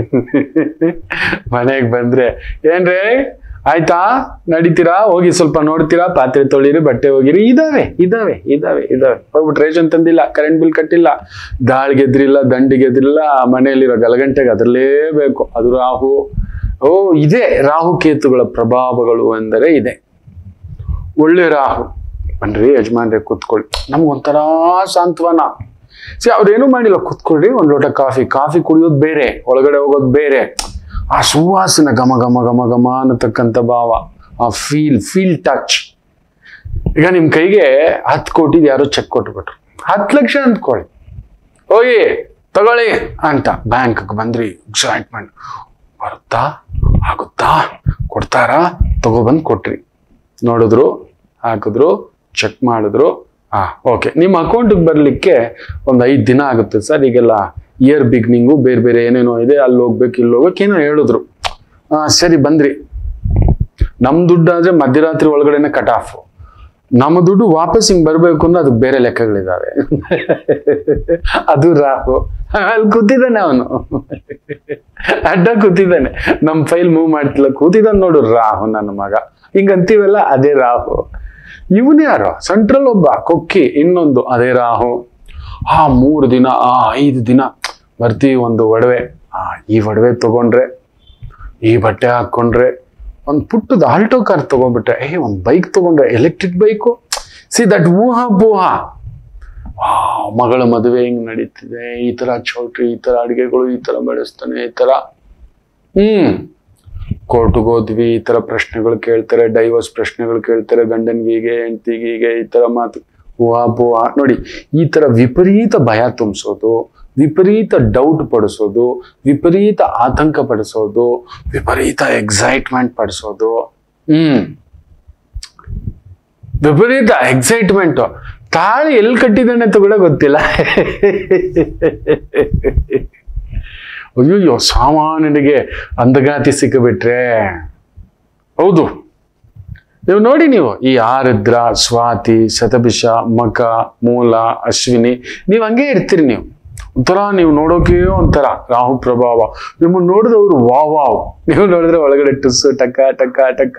[SPEAKER 1] ಮನೆಗೆ ಬಂದ್ರೆ ಏನ್ರೇ ಆಯ್ತಾ ನಡೀತೀರಾ ಹೋಗಿ ಸ್ವಲ್ಪ ನೋಡ್ತೀರಾ ಪಾತ್ರೆ ತೊಳಿರಿ ಬಟ್ಟೆ ಹೋಗಿರಿ ಇದಾವೆ ಇದಾವೆ ಇದಾವೆ ಇದಾವೆ ಹೋಗ್ಬಿಟ್ಟು ರೇಷನ್ ತಂದಿಲ್ಲ ಕರೆಂಟ್ ಬಿಲ್ ಕಟ್ಟಿಲ್ಲ ದಾಳ್ ಗೆದ್ರಿಲ್ಲ ದಂಡಿ ಗೆದ್ರಿಲ್ಲ ಮನೆಯಲ್ಲಿರೋ ಗಲಗಂಟೆಗೆ ಅದರಲ್ಲೇ ಬೇಕು ಅದು ರಾಹು ಓ ಇದೆ ರಾಹು ಕೇತುಗಳ ಪ್ರಭಾವಗಳು ಎಂದರೆ ಇದೆ ಒಳ್ಳೆ ರಾಹು ಬನ್ರಿ ಯಜಮಾನ್ರೆ ಕೂತ್ಕೊಳ್ಳಿ ನಮ್ಗೊಂಥರ ಸಾಂತ್ವನ ಸಿ ಅವ್ರೇನು ಮಾಡಿಲ್ಲ ಕೂತ್ಕೊಳ್ಳಿ ಒಂದ್ ಲೋಟ ಕಾಫಿ ಕಾಫಿ ಕುಡಿಯೋದು ಬೇರೆ ಒಳಗಡೆ ಹೋಗೋದು ಬೇರೆ ಆ ಸುವಾಸನೆ ಘಮ ಘಮ ಘಮ ಘಮ ಅನ್ನತಕ್ಕಂಥ ಭಾವ ಆ ಫೀಲ್ ಫೀಲ್ ಟಚ್ ಈಗ ನಿಮ್ ಕೈಗೆ ಹತ್ತು ಕೋಟಿದ್ ಯಾರೋ ಚೆಕ್ ಕೊಟ್ಬಿಟ್ರು ಹತ್ತು ಲಕ್ಷ ಅಂದ್ಕೊಳ್ಳಿ ಹೋಗಿ ತಗೊಳ್ಳಿ ಅಂತ ಬ್ಯಾಂಕ್ಗೆ ಬಂದ್ರಿ ಎಕ್ಸೈಟ್ಮೆಂಟ್ ಬರುತ್ತಾ ಆಗುತ್ತಾ ಕೊಡ್ತಾರಾ ತಗೊಬಂದು ಕೊಟ್ರಿ ನೋಡಿದ್ರು ಹಾಕಿದ್ರು ಚೆಕ್ ಮಾಡಿದ್ರು ಹಾ ಓಕೆ ನಿಮ್ಮ ಅಕೌಂಟಿಗೆ ಬರಲಿಕ್ಕೆ ಒಂದು ಐದು ದಿನ ಆಗುತ್ತೆ ಸರ್ ಈಗೆಲ್ಲ ಇಯರ್ ಬಿಗ್ನಿಂಗು ಬೇರೆ ಬೇರೆ ಏನೇನೋ ಇದೆ ಅಲ್ಲಿ ಹೋಗ್ಬೇಕು ಇಲ್ಲಿ ಹೋಗ್ಬೇಕು ಏನೋ ಹೇಳಿದ್ರು ಹಾ ಸರಿ ಬಂದ್ರಿ ನಮ್ಮ ದುಡ್ಡು ಆದ್ರೆ ಮಧ್ಯರಾತ್ರಿ ಒಳಗಡೆನೆ ಕಟ್ ಆಫ್ ನಮ್ಮ ದುಡ್ಡು ವಾಪಸ್ ಹಿಂಗ್ ಬರ್ಬೇಕು ಅಂದ್ರೆ ಅದಕ್ಕೆ ಬೇರೆ ಲೆಕ್ಕಗಳಿದಾವೆ ಅದು ರಾಹು ಅಲ್ಲಿ ಕೂತಿದ್ದಾನೆ ಅವನು ಅಡ್ಡ ಕೂತಿದ್ದಾನೆ ನಮ್ ಫೈಲ್ ಮೂವ್ ಮಾಡ್ತಿಲ್ಲ ಕೂತಿದ್ದಾನೆ ನೋಡು ರಾಹು ನನ್ನ ಮಗ ಹಿಂಗಂತೀವಲ್ಲ ಅದೇ ರಾಹು ಇವನ್ ಯಾರು ಸೆಂಟ್ರಲ್ ಒಬ್ಬ ಕೊಕ್ಕಿ ಇನ್ನೊಂದು ಅದೇ ರಾಹು ಆ ಮೂರು ದಿನ ಆ ಐದು ದಿನ ಬರ್ತೀವಿ ಒಂದು ಒಡವೆ ಆ ಈ ಒಡವೆ ತಗೊಂಡ್ರೆ ಈ ಬಟ್ಟೆ ಹಾಕೊಂಡ್ರೆ ಒಂದು ಪುಟ್ಟದ ಆಲ್ಟೋ ಕಾರ್ ತಗೊಂಡ್ಬಿಟ್ರೆ ಏ ಒಂದು ಬೈಕ್ ತಗೊಂಡ್ರೆ ಎಲೆಕ್ಟ್ರಿಕ್ ಬೈಕು ಸಿ ದಟ್ ಊಹ ಪೂಹ ಆ ಮಗಳ ಮದುವೆ ಹಿಂಗ್ ನಡೀತಿದೆ ಈ ತರ ಚೌಟ್ರಿ ಈ ತರ ಅಡಿಗೆಗಳು ಈ ತರ ಬೆಳೆಸ್ತಾನೆ ಈ ತರ ಹ್ಮ್ ಕೋರ್ಟ್ಗೆ ಹೋದ್ವಿ ಈ ತರ ಪ್ರಶ್ನೆಗಳು ಕೇಳ್ತಾರೆ ಡೈವರ್ಸ್ ಪ್ರಶ್ನೆಗಳು ಕೇಳ್ತಾರೆ ಗಂಡನ್ಗೆ ಹೀಗೆ ಹೆಂಡ್ತಿಗೆ ಹೀಗೆ ಈ ತರ ಮಾತು ಊಹಾ ಪೂಹ ನೋಡಿ ಈ ತರ ವಿಪರೀತ ಭಯ ತುಂಬಿಸೋದು ವಿಪರೀತ ಡೌಟ್ ಪಡಿಸೋದು ವಿಪರೀತ ಆತಂಕ ಪಡಿಸೋದು ವಿಪರೀತ ಎಕ್ಸೈಟ್ಮೆಂಟ್ ಪಡಿಸೋದು ಹ್ಮ್ ವಿಪರೀತ ಎಕ್ಸೈಟ್ಮೆಂಟ್ ತಾಳಿ ಎಲ್ಲಿ ಕಟ್ಟಿದ್ದಾನೆ ಅಂತ ಕೂಡ ಗೊತ್ತಿಲ್ಲ ಅಯ್ಯೋ ಸಾಮಾನ್ಯನಿಗೆ ಅಂಧಗಾತಿ ಸಿಕ್ಕಿಬಿಟ್ರೆ ಹೌದು ನೀವು ನೋಡಿ ನೀವು ಈ ಆರುದ್ರ ಸ್ವಾತಿ ಶತಭಿಷ ಮಕ ಮೂಲ ಅಶ್ವಿನಿ ನೀವು ಹಂಗೆ ಇರ್ತೀರಿ ನೀವು ಒಂಥರ ನೀವು ನೋಡೋಕೆ ಒಂಥರ ರಾಹು ಪ್ರಭಾವ ನಿಮ್ಮನ್ನು ನೋಡಿದವರು ವಾ ವಾವ್ ನೀವು ನೋಡಿದ್ರೆ ಒಳಗಡೆ ಟುಸ್ಸು ಟಕ್ಕ ಟಕ್ಕ ಟಕ್ಕ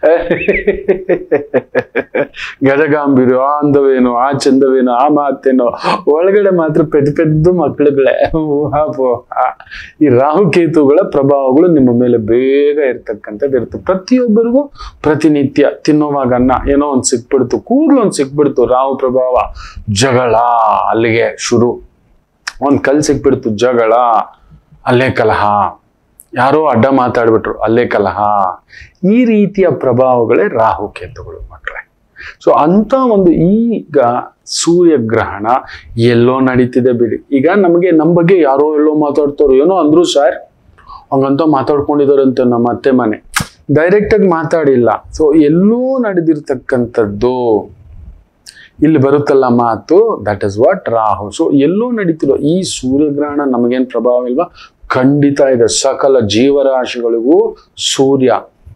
[SPEAKER 1] ಗಜಗಾಂಬೀರು ಆ ಅಂದವೇನು ಆ ಚಂದವೇನು ಆ ಮಾತೇನೋ ಒಳಗಡೆ ಮಾತ್ರ ಪೆದ್ದ ಪೆದ್ದು ಮಕ್ಕಳುಗಳೇ ಊಹಾ ಪೋಹ ಈ ರಾಹುಕೇತುಗಳ ಪ್ರಭಾವಗಳು ನಿಮ್ಮ ಮೇಲೆ ಬೇಗ ಇರ್ತಕ್ಕಂಥದ್ದು ಇರುತ್ತೆ ಪ್ರತಿಯೊಬ್ಬರಿಗೂ ಪ್ರತಿನಿತ್ಯ ತಿನ್ನುವಾಗ ಅನ್ನ ಏನೋ ಒಂದು ಸಿಕ್ಬಿಡ್ತು ಕೂದಲು ಒಂದು ಸಿಕ್ಬಿಡ್ತು ರಾಹು ಪ್ರಭಾವ ಜಗಳ ಅಲ್ಲಿಗೆ ಶುರು ಒಂದ್ ಕಲ್ ಸಿಕ್ಬಿಡ್ತು ಜಗಳ ಅಲ್ಲೇ ಕಲಹ ಯಾರೋ ಅಡ್ಡ ಮಾತಾಡ್ಬಿಟ್ರು ಅಲ್ಲೇ ಕಲಹ ಈ ರೀತಿಯ ಪ್ರಭಾವಗಳೇ ರಾಹು ಕೇತುಗಳು ಮಕ್ಕಳೇ ಸೊ ಅಂತ ಒಂದು ಈಗ ಸೂರ್ಯಗ್ರಹಣ ಎಲ್ಲೋ ನಡೀತಿದೆ ಬಿಡಿ ಈಗ ನಮಗೆ ನಮ್ಮ ಬಗ್ಗೆ ಯಾರೋ ಎಲ್ಲೋ ಮಾತಾಡ್ತಾರೋ ಏನೋ ಅಂದ್ರು ಸರ್ ಹಂಗಂತ ಮಾತಾಡ್ಕೊಂಡಿದಾರಂತೆ ನಮ್ಮ ಅತ್ತೆ ಮನೆ ಡೈರೆಕ್ಟ್ ಆಗಿ ಮಾತಾಡಿಲ್ಲ ಸೊ ಎಲ್ಲೋ ನಡೆದಿರ್ತಕ್ಕಂಥದ್ದು ಇಲ್ಲಿ ಬರುತ್ತಲ್ಲ ಮಾತು that is what Rahu so ಎಲ್ಲೋ ನಡೀತಿರೋ ಈ ಸೂರ್ಯಗ್ರಹಣ ನಮಗೇನ್ ಪ್ರಭಾವ ಇಲ್ವಾ ಖಂಡಿತ ಇದೆ ಸಕಲ ಜೀವರಾಶಿಗಳಿಗೂ ಸೂರ್ಯ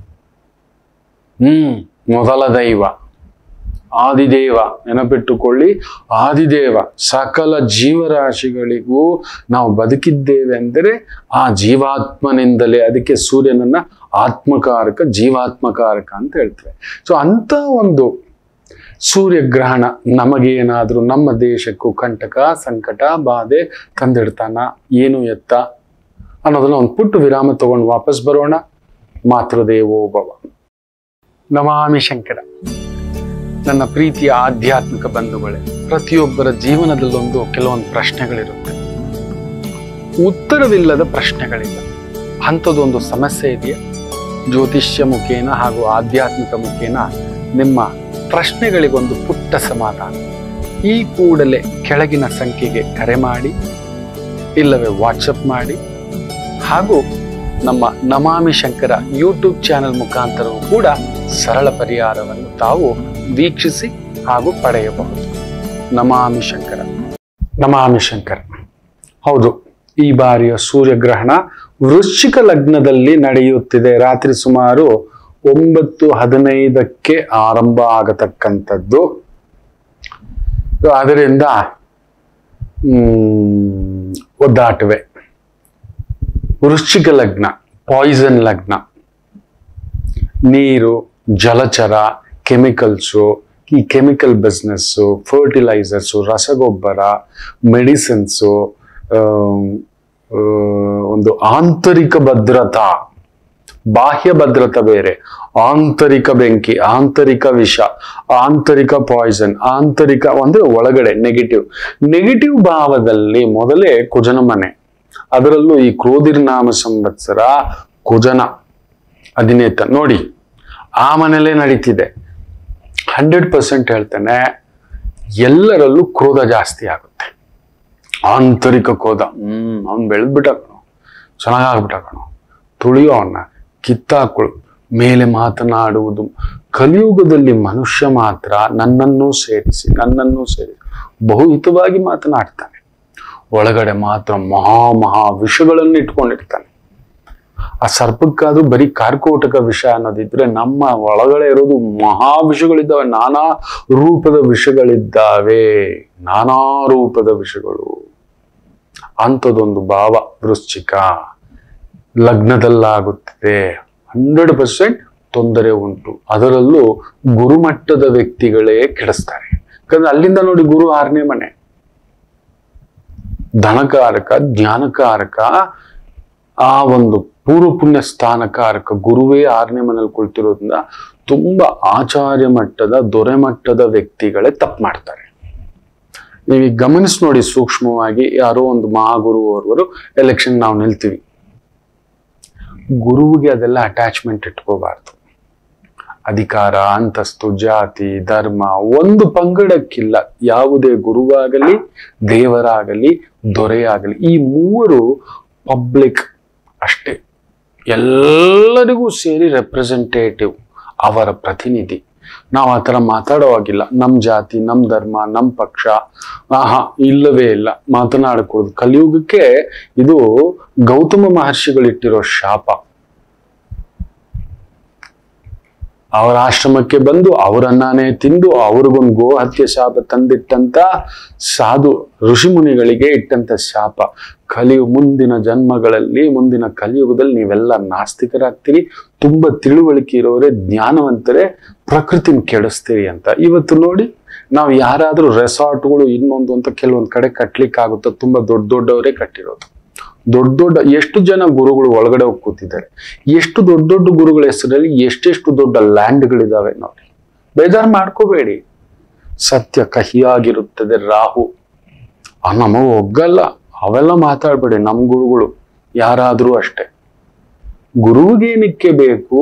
[SPEAKER 1] ಹ್ಮ್ ಮೊದಲ ದೈವ ಆದಿದೇವ ನೆನಪಿಟ್ಟುಕೊಳ್ಳಿ ಆದಿದೇವ ಸಕಲ ಜೀವರಾಶಿಗಳಿಗೂ ನಾವು ಬದುಕಿದ್ದೇವೆ ಅಂದರೆ ಆ ಜೀವಾತ್ಮನಿಂದಲೇ ಅದಕ್ಕೆ ಸೂರ್ಯನನ್ನ ಆತ್ಮಕಾರಕ ಜೀವಾತ್ಮಕಾರಕ ಅಂತ ಹೇಳ್ತೇವೆ ಸೊ ಅಂತ ಒಂದು ಸೂರ್ಯಗ್ರಹಣ ನಮಗೇನಾದ್ರೂ ನಮ್ಮ ದೇಶಕ್ಕೂ ಕಂಟಕ ಸಂಕಟ ಬಾಧೆ ತಂದಿಡ್ತಾನ ಏನು ಎತ್ತ ಅನ್ನೋದನ್ನ ಒಂದು ಪುಟ್ಟು ವಿರಾಮ ತಗೊಂಡು ವಾಪಸ್ ಬರೋಣ ಮಾತೃದೇವೋ ಭವ ನಮಾಮಿ ಶಂಕರ ನನ್ನ ಪ್ರೀತಿಯ ಆಧ್ಯಾತ್ಮಿಕ ಬಂಧುಗಳೇ ಪ್ರತಿಯೊಬ್ಬರ ಜೀವನದಲ್ಲೊಂದು ಕೆಲವೊಂದು ಪ್ರಶ್ನೆಗಳಿರುತ್ತೆ ಉತ್ತರವಿಲ್ಲದ ಪ್ರಶ್ನೆಗಳಿಲ್ಲ ಅಂಥದ್ದೊಂದು ಸಮಸ್ಯೆ ಇದೆಯಾ ಜ್ಯೋತಿಷ್ಯ ಮುಖೇನ ಹಾಗೂ ಆಧ್ಯಾತ್ಮಿಕ ಮುಖೇನ ನಿಮ್ಮ ಪ್ರಶ್ನೆಗಳಿಗೊಂದು ಪುಟ್ಟ ಸಮಾಧಾನ ಈ ಕೂಡಲೇ ಕೆಳಗಿನ ಸಂಖ್ಯೆಗೆ ಕರೆ ಮಾಡಿ ಇಲ್ಲವೇ ವಾಟ್ಸಪ್ ಮಾಡಿ ಹಾಗೂ ನಮ್ಮ ನಮಾಮಿ ಶಂಕರ ಯೂಟ್ಯೂಬ್ ಚಾನೆಲ್ ಮುಖಾಂತರವೂ ಕೂಡ ಸರಳ ಪರಿಹಾರವನ್ನು ತಾವು ವೀಕ್ಷಿಸಿ ಹಾಗೂ ಪಡೆಯಬಹುದು ನಮಾಮಿ ಶಂಕರ ನಮಾಮಿ ಶಂಕರ ಹೌದು ಈ ಬಾರಿಯ ಸೂರ್ಯಗ್ರಹಣ ವೃಶ್ಚಿಕ ಲಗ್ನದಲ್ಲಿ ನಡೆಯುತ್ತಿದೆ ರಾತ್ರಿ ಸುಮಾರು ಒಂಬತ್ತು ಹದಿನೈದಕ್ಕೆ ಆರಂಭ ಆಗತಕ್ಕಂಥದ್ದು ಅದರಿಂದ ಹ್ಮ್, ಒದ್ದಾಟವೇ ವೃಶ್ಚಿಕ ಲಗ್ನ ಪಾಯ್ಸನ್ ಲಗ್ನ ನೀರು ಜಲಚರ ಕೆಮಿಕಲ್ಸು ಈ ಕೆಮಿಕಲ್ ಬಿಸ್ನೆಸ್ಸು ಫರ್ಟಿಲೈಸರ್ಸು ರಸಗೊಬ್ಬರ ಮೆಡಿಸಿನ್ಸು ಒಂದು ಆಂತರಿಕ ಭದ್ರತಾ ಬಾಹ್ಯ ಭದ್ರತಾ ಬೇರೆ ಆಂತರಿಕ ಬೆಂಕಿ ಆಂತರಿಕ ವಿಷ ಆಂತರಿಕ ಪಾಯ್ಸನ್ ಆಂತರಿಕ ಅಂದ್ರೆ ಒಳಗಡೆ ನೆಗೆಟಿವ್ ನೆಗೆಟಿವ್ ಭಾವದಲ್ಲಿ ಮೊದಲೇ ಕುಜನ ಮನೆ ಅದರಲ್ಲೂ ಈ ಕ್ರೋಧಿರ್ನಾಮ ಸಂವತ್ಸರ ಕುಜನ ಅಧಿನೇತ ನೋಡಿ ಆ ಮನೇಲೇ ನಡೀತಿದೆ ಹಂಡ್ರೆಡ್ ಪರ್ಸೆಂಟ್ ಹೇಳ್ತೇನೆ ಎಲ್ಲರಲ್ಲೂ ಕ್ರೋಧ ಜಾಸ್ತಿ ಆಗುತ್ತೆ ಆಂತರಿಕ ಕ್ರೋಧ ಹ್ಮ್ ಅವ್ನು ಬೆಳೆದ್ಬಿಟ್ಟ ಕಣೋ ಚೆನ್ನಾಗಾಗ್ಬಿಟ್ಟ ಕಣೋ ತುಳಿಯೋ ಅವನ್ನ ಕಿತ್ತಾಕೊಳ್ಳು ಮೇಲೆ ಮಾತನಾಡುವುದು ಕಲಿಯುಗದಲ್ಲಿ ಮನುಷ್ಯ ಮಾತ್ರ ನನ್ನನ್ನು ಸೇರಿಸಿ ನನ್ನನ್ನು ಸೇರಿಸಿ ಬಹುಹಿತವಾಗಿ ಮಾತನಾಡ್ತಾನೆ ಒಳಗಡೆ ಮಾತ್ರ ಮಹಾ ಮಹಾ ವಿಷಗಳನ್ನು ಇಟ್ಕೊಂಡಿರ್ತಾನೆ ಆ ಸರ್ಪಕ್ಕಾದ್ರೂ ಬರೀ ಕಾರ್ಕೋಟಕ ವಿಷ ಅನ್ನೋದಿದ್ರೆ ನಮ್ಮ ಒಳಗಡೆ ಇರೋದು ಮಹಾ ವಿಷಗಳಿದ್ದಾವೆ ನಾನಾ ರೂಪದ ವಿಷಗಳಿದ್ದಾವೆ ನಾನಾ ರೂಪದ ವಿಷಗಳು ಅಂಥದ್ದೊಂದು ಭಾವ ವೃಶ್ಚಿಕ ಲಗ್ನದಲ್ಲಾಗುತ್ತಿದೆ ಹಂಡ್ರೆಡ್ ಪರ್ಸೆಂಟ್ ತೊಂದರೆ ಉಂಟು ಅದರಲ್ಲೂ ಗುರುಮಟ್ಟದ ವ್ಯಕ್ತಿಗಳೇ ಕೆಡಿಸ್ತಾರೆ ಯಾಕಂದ್ರೆ ಅಲ್ಲಿಂದ ನೋಡಿ ಗುರು ಆರನೇ ಮನೆ ಧನಕಾರಕ ಜ್ಞಾನಕಾರಕ ಆ ಒಂದು ಪೂರ್ವ ಪುಣ್ಯ ಸ್ಥಾನಕಾರಕ ಗುರುವೇ ಆರನೇ ಮನೇಲಿ ಕುಳಿತಿರೋದ್ರಿಂದ ತುಂಬಾ ಆಚಾರ್ಯ ಮಟ್ಟದ ದೊರೆ ಮಟ್ಟದ ವ್ಯಕ್ತಿಗಳೇ ತಪ್ಪು ಮಾಡ್ತಾರೆ ನೀವು ಈಗ ಗಮನಿಸಿ ನೋಡಿ ಸೂಕ್ಷ್ಮವಾಗಿ ಯಾರೋ ಒಂದು ಮಹಾಗುರು ಅವರು ಎಲೆಕ್ಷನ್ ನಾವು ನಿಲ್ತೀವಿ ಗುರುವಿಗೆ ಅದೆಲ್ಲ ಅಟ್ಯಾಚ್ಮೆಂಟ್ ಇಟ್ಕೋಬಾರ್ದು ಅಧಿಕಾರ ಅಂತಸ್ತು ಜಾತಿ ಧರ್ಮ ಒಂದು ಪಂಗಡಕ್ಕಿಲ್ಲ ಯಾವುದೇ ಗುರುವಾಗಲಿ ದೇವರಾಗಲಿ ದೊರೆಯಾಗಲಿ ಈ ಮೂವರು ಪಬ್ಲಿಕ್ ಅಷ್ಟೇ ಎಲ್ಲರಿಗೂ ಸೇರಿ ರೆಪ್ರೆಸೆಂಟೇಟಿವ್ ಅವರ ಪ್ರತಿನಿಧಿ ನಾವು ಆ ಥರ ಮಾತಾಡೋವಾಗಿಲ್ಲ ನಮ್ಮ ಜಾತಿ ನಮ್ಮ ಧರ್ಮ ನಮ್ಮ ಪಕ್ಷ ಆಹಾ ಇಲ್ಲವೇ ಇಲ್ಲ ಮಾತನಾಡಕೂಡದು ಕಲಿಯುಗಕ್ಕೆ ಇದು ಗೌತಮ ಮಹರ್ಷಿಗಳಿಟ್ಟಿರೋ ಶಾಪ ಅವರ ಆಶ್ರಮಕ್ಕೆ ಬಂದು ಅವರನ್ನಾನೇ ತಿಂದು ಅವ್ರಿಗೊಂದು ಗೋ ಹತ್ಯೆ ಶಾಪ ತಂದಿಟ್ಟಂತ ಸಾಧು ಋಷಿಮುನಿಗಳಿಗೆ ಇಟ್ಟಂತ ಶಾಪ ಕಲಿಯು ಮುಂದಿನ ಜನ್ಮಗಳಲ್ಲಿ ಮುಂದಿನ ಕಲಿಯುಗದಲ್ಲಿ ನೀವೆಲ್ಲ ನಾಸ್ತಿಕರಾಗ್ತೀರಿ ತುಂಬಾ ತಿಳುವಳಿಕೆ ಇರೋರೆ ಜ್ಞಾನವಂತರೇ ಪ್ರಕೃತಿನ ಕೆಡಿಸ್ತೀರಿ ಅಂತ ಇವತ್ತು ನೋಡಿ ನಾವು ಯಾರಾದ್ರೂ ರೆಸಾರ್ಟ್ಗಳು ಇನ್ನೊಂದು ಅಂತ ಕೆಲವೊಂದು ಕಡೆ ಕಟ್ಲಿಕ್ಕೆ ಆಗುತ್ತೋ ತುಂಬಾ ದೊಡ್ಡ ದೊಡ್ಡವರೇ ಕಟ್ಟಿರೋದು ದೊಡ್ಡ ದೊಡ್ಡ ಎಷ್ಟು ಜನ ಗುರುಗಳು ಒಳಗಡೆ ಹೋಗಿ ಕೂತಿದ್ದಾರೆ ಎಷ್ಟು ದೊಡ್ಡ ದೊಡ್ಡ ಗುರುಗಳ ಹೆಸರಲ್ಲಿ ಎಷ್ಟೆಷ್ಟು ದೊಡ್ಡ ಲ್ಯಾಂಡ್ಗಳಿದಾವೆ ನೋಡಿ ಬೇಜಾರು ಮಾಡ್ಕೋಬೇಡಿ ಸತ್ಯ ಕಹಿಯಾಗಿರುತ್ತದೆ ರಾಹು ಆ ನಮಗ ಒಗ್ಗಲ್ಲ ಅವೆಲ್ಲ ಮಾತಾಡ್ಬೇಡಿ ನಮ್ ಗುರುಗಳು ಯಾರಾದ್ರೂ ಅಷ್ಟೇ ಗುರುವಿಗೇನಕ್ಕೆ ಬೇಕು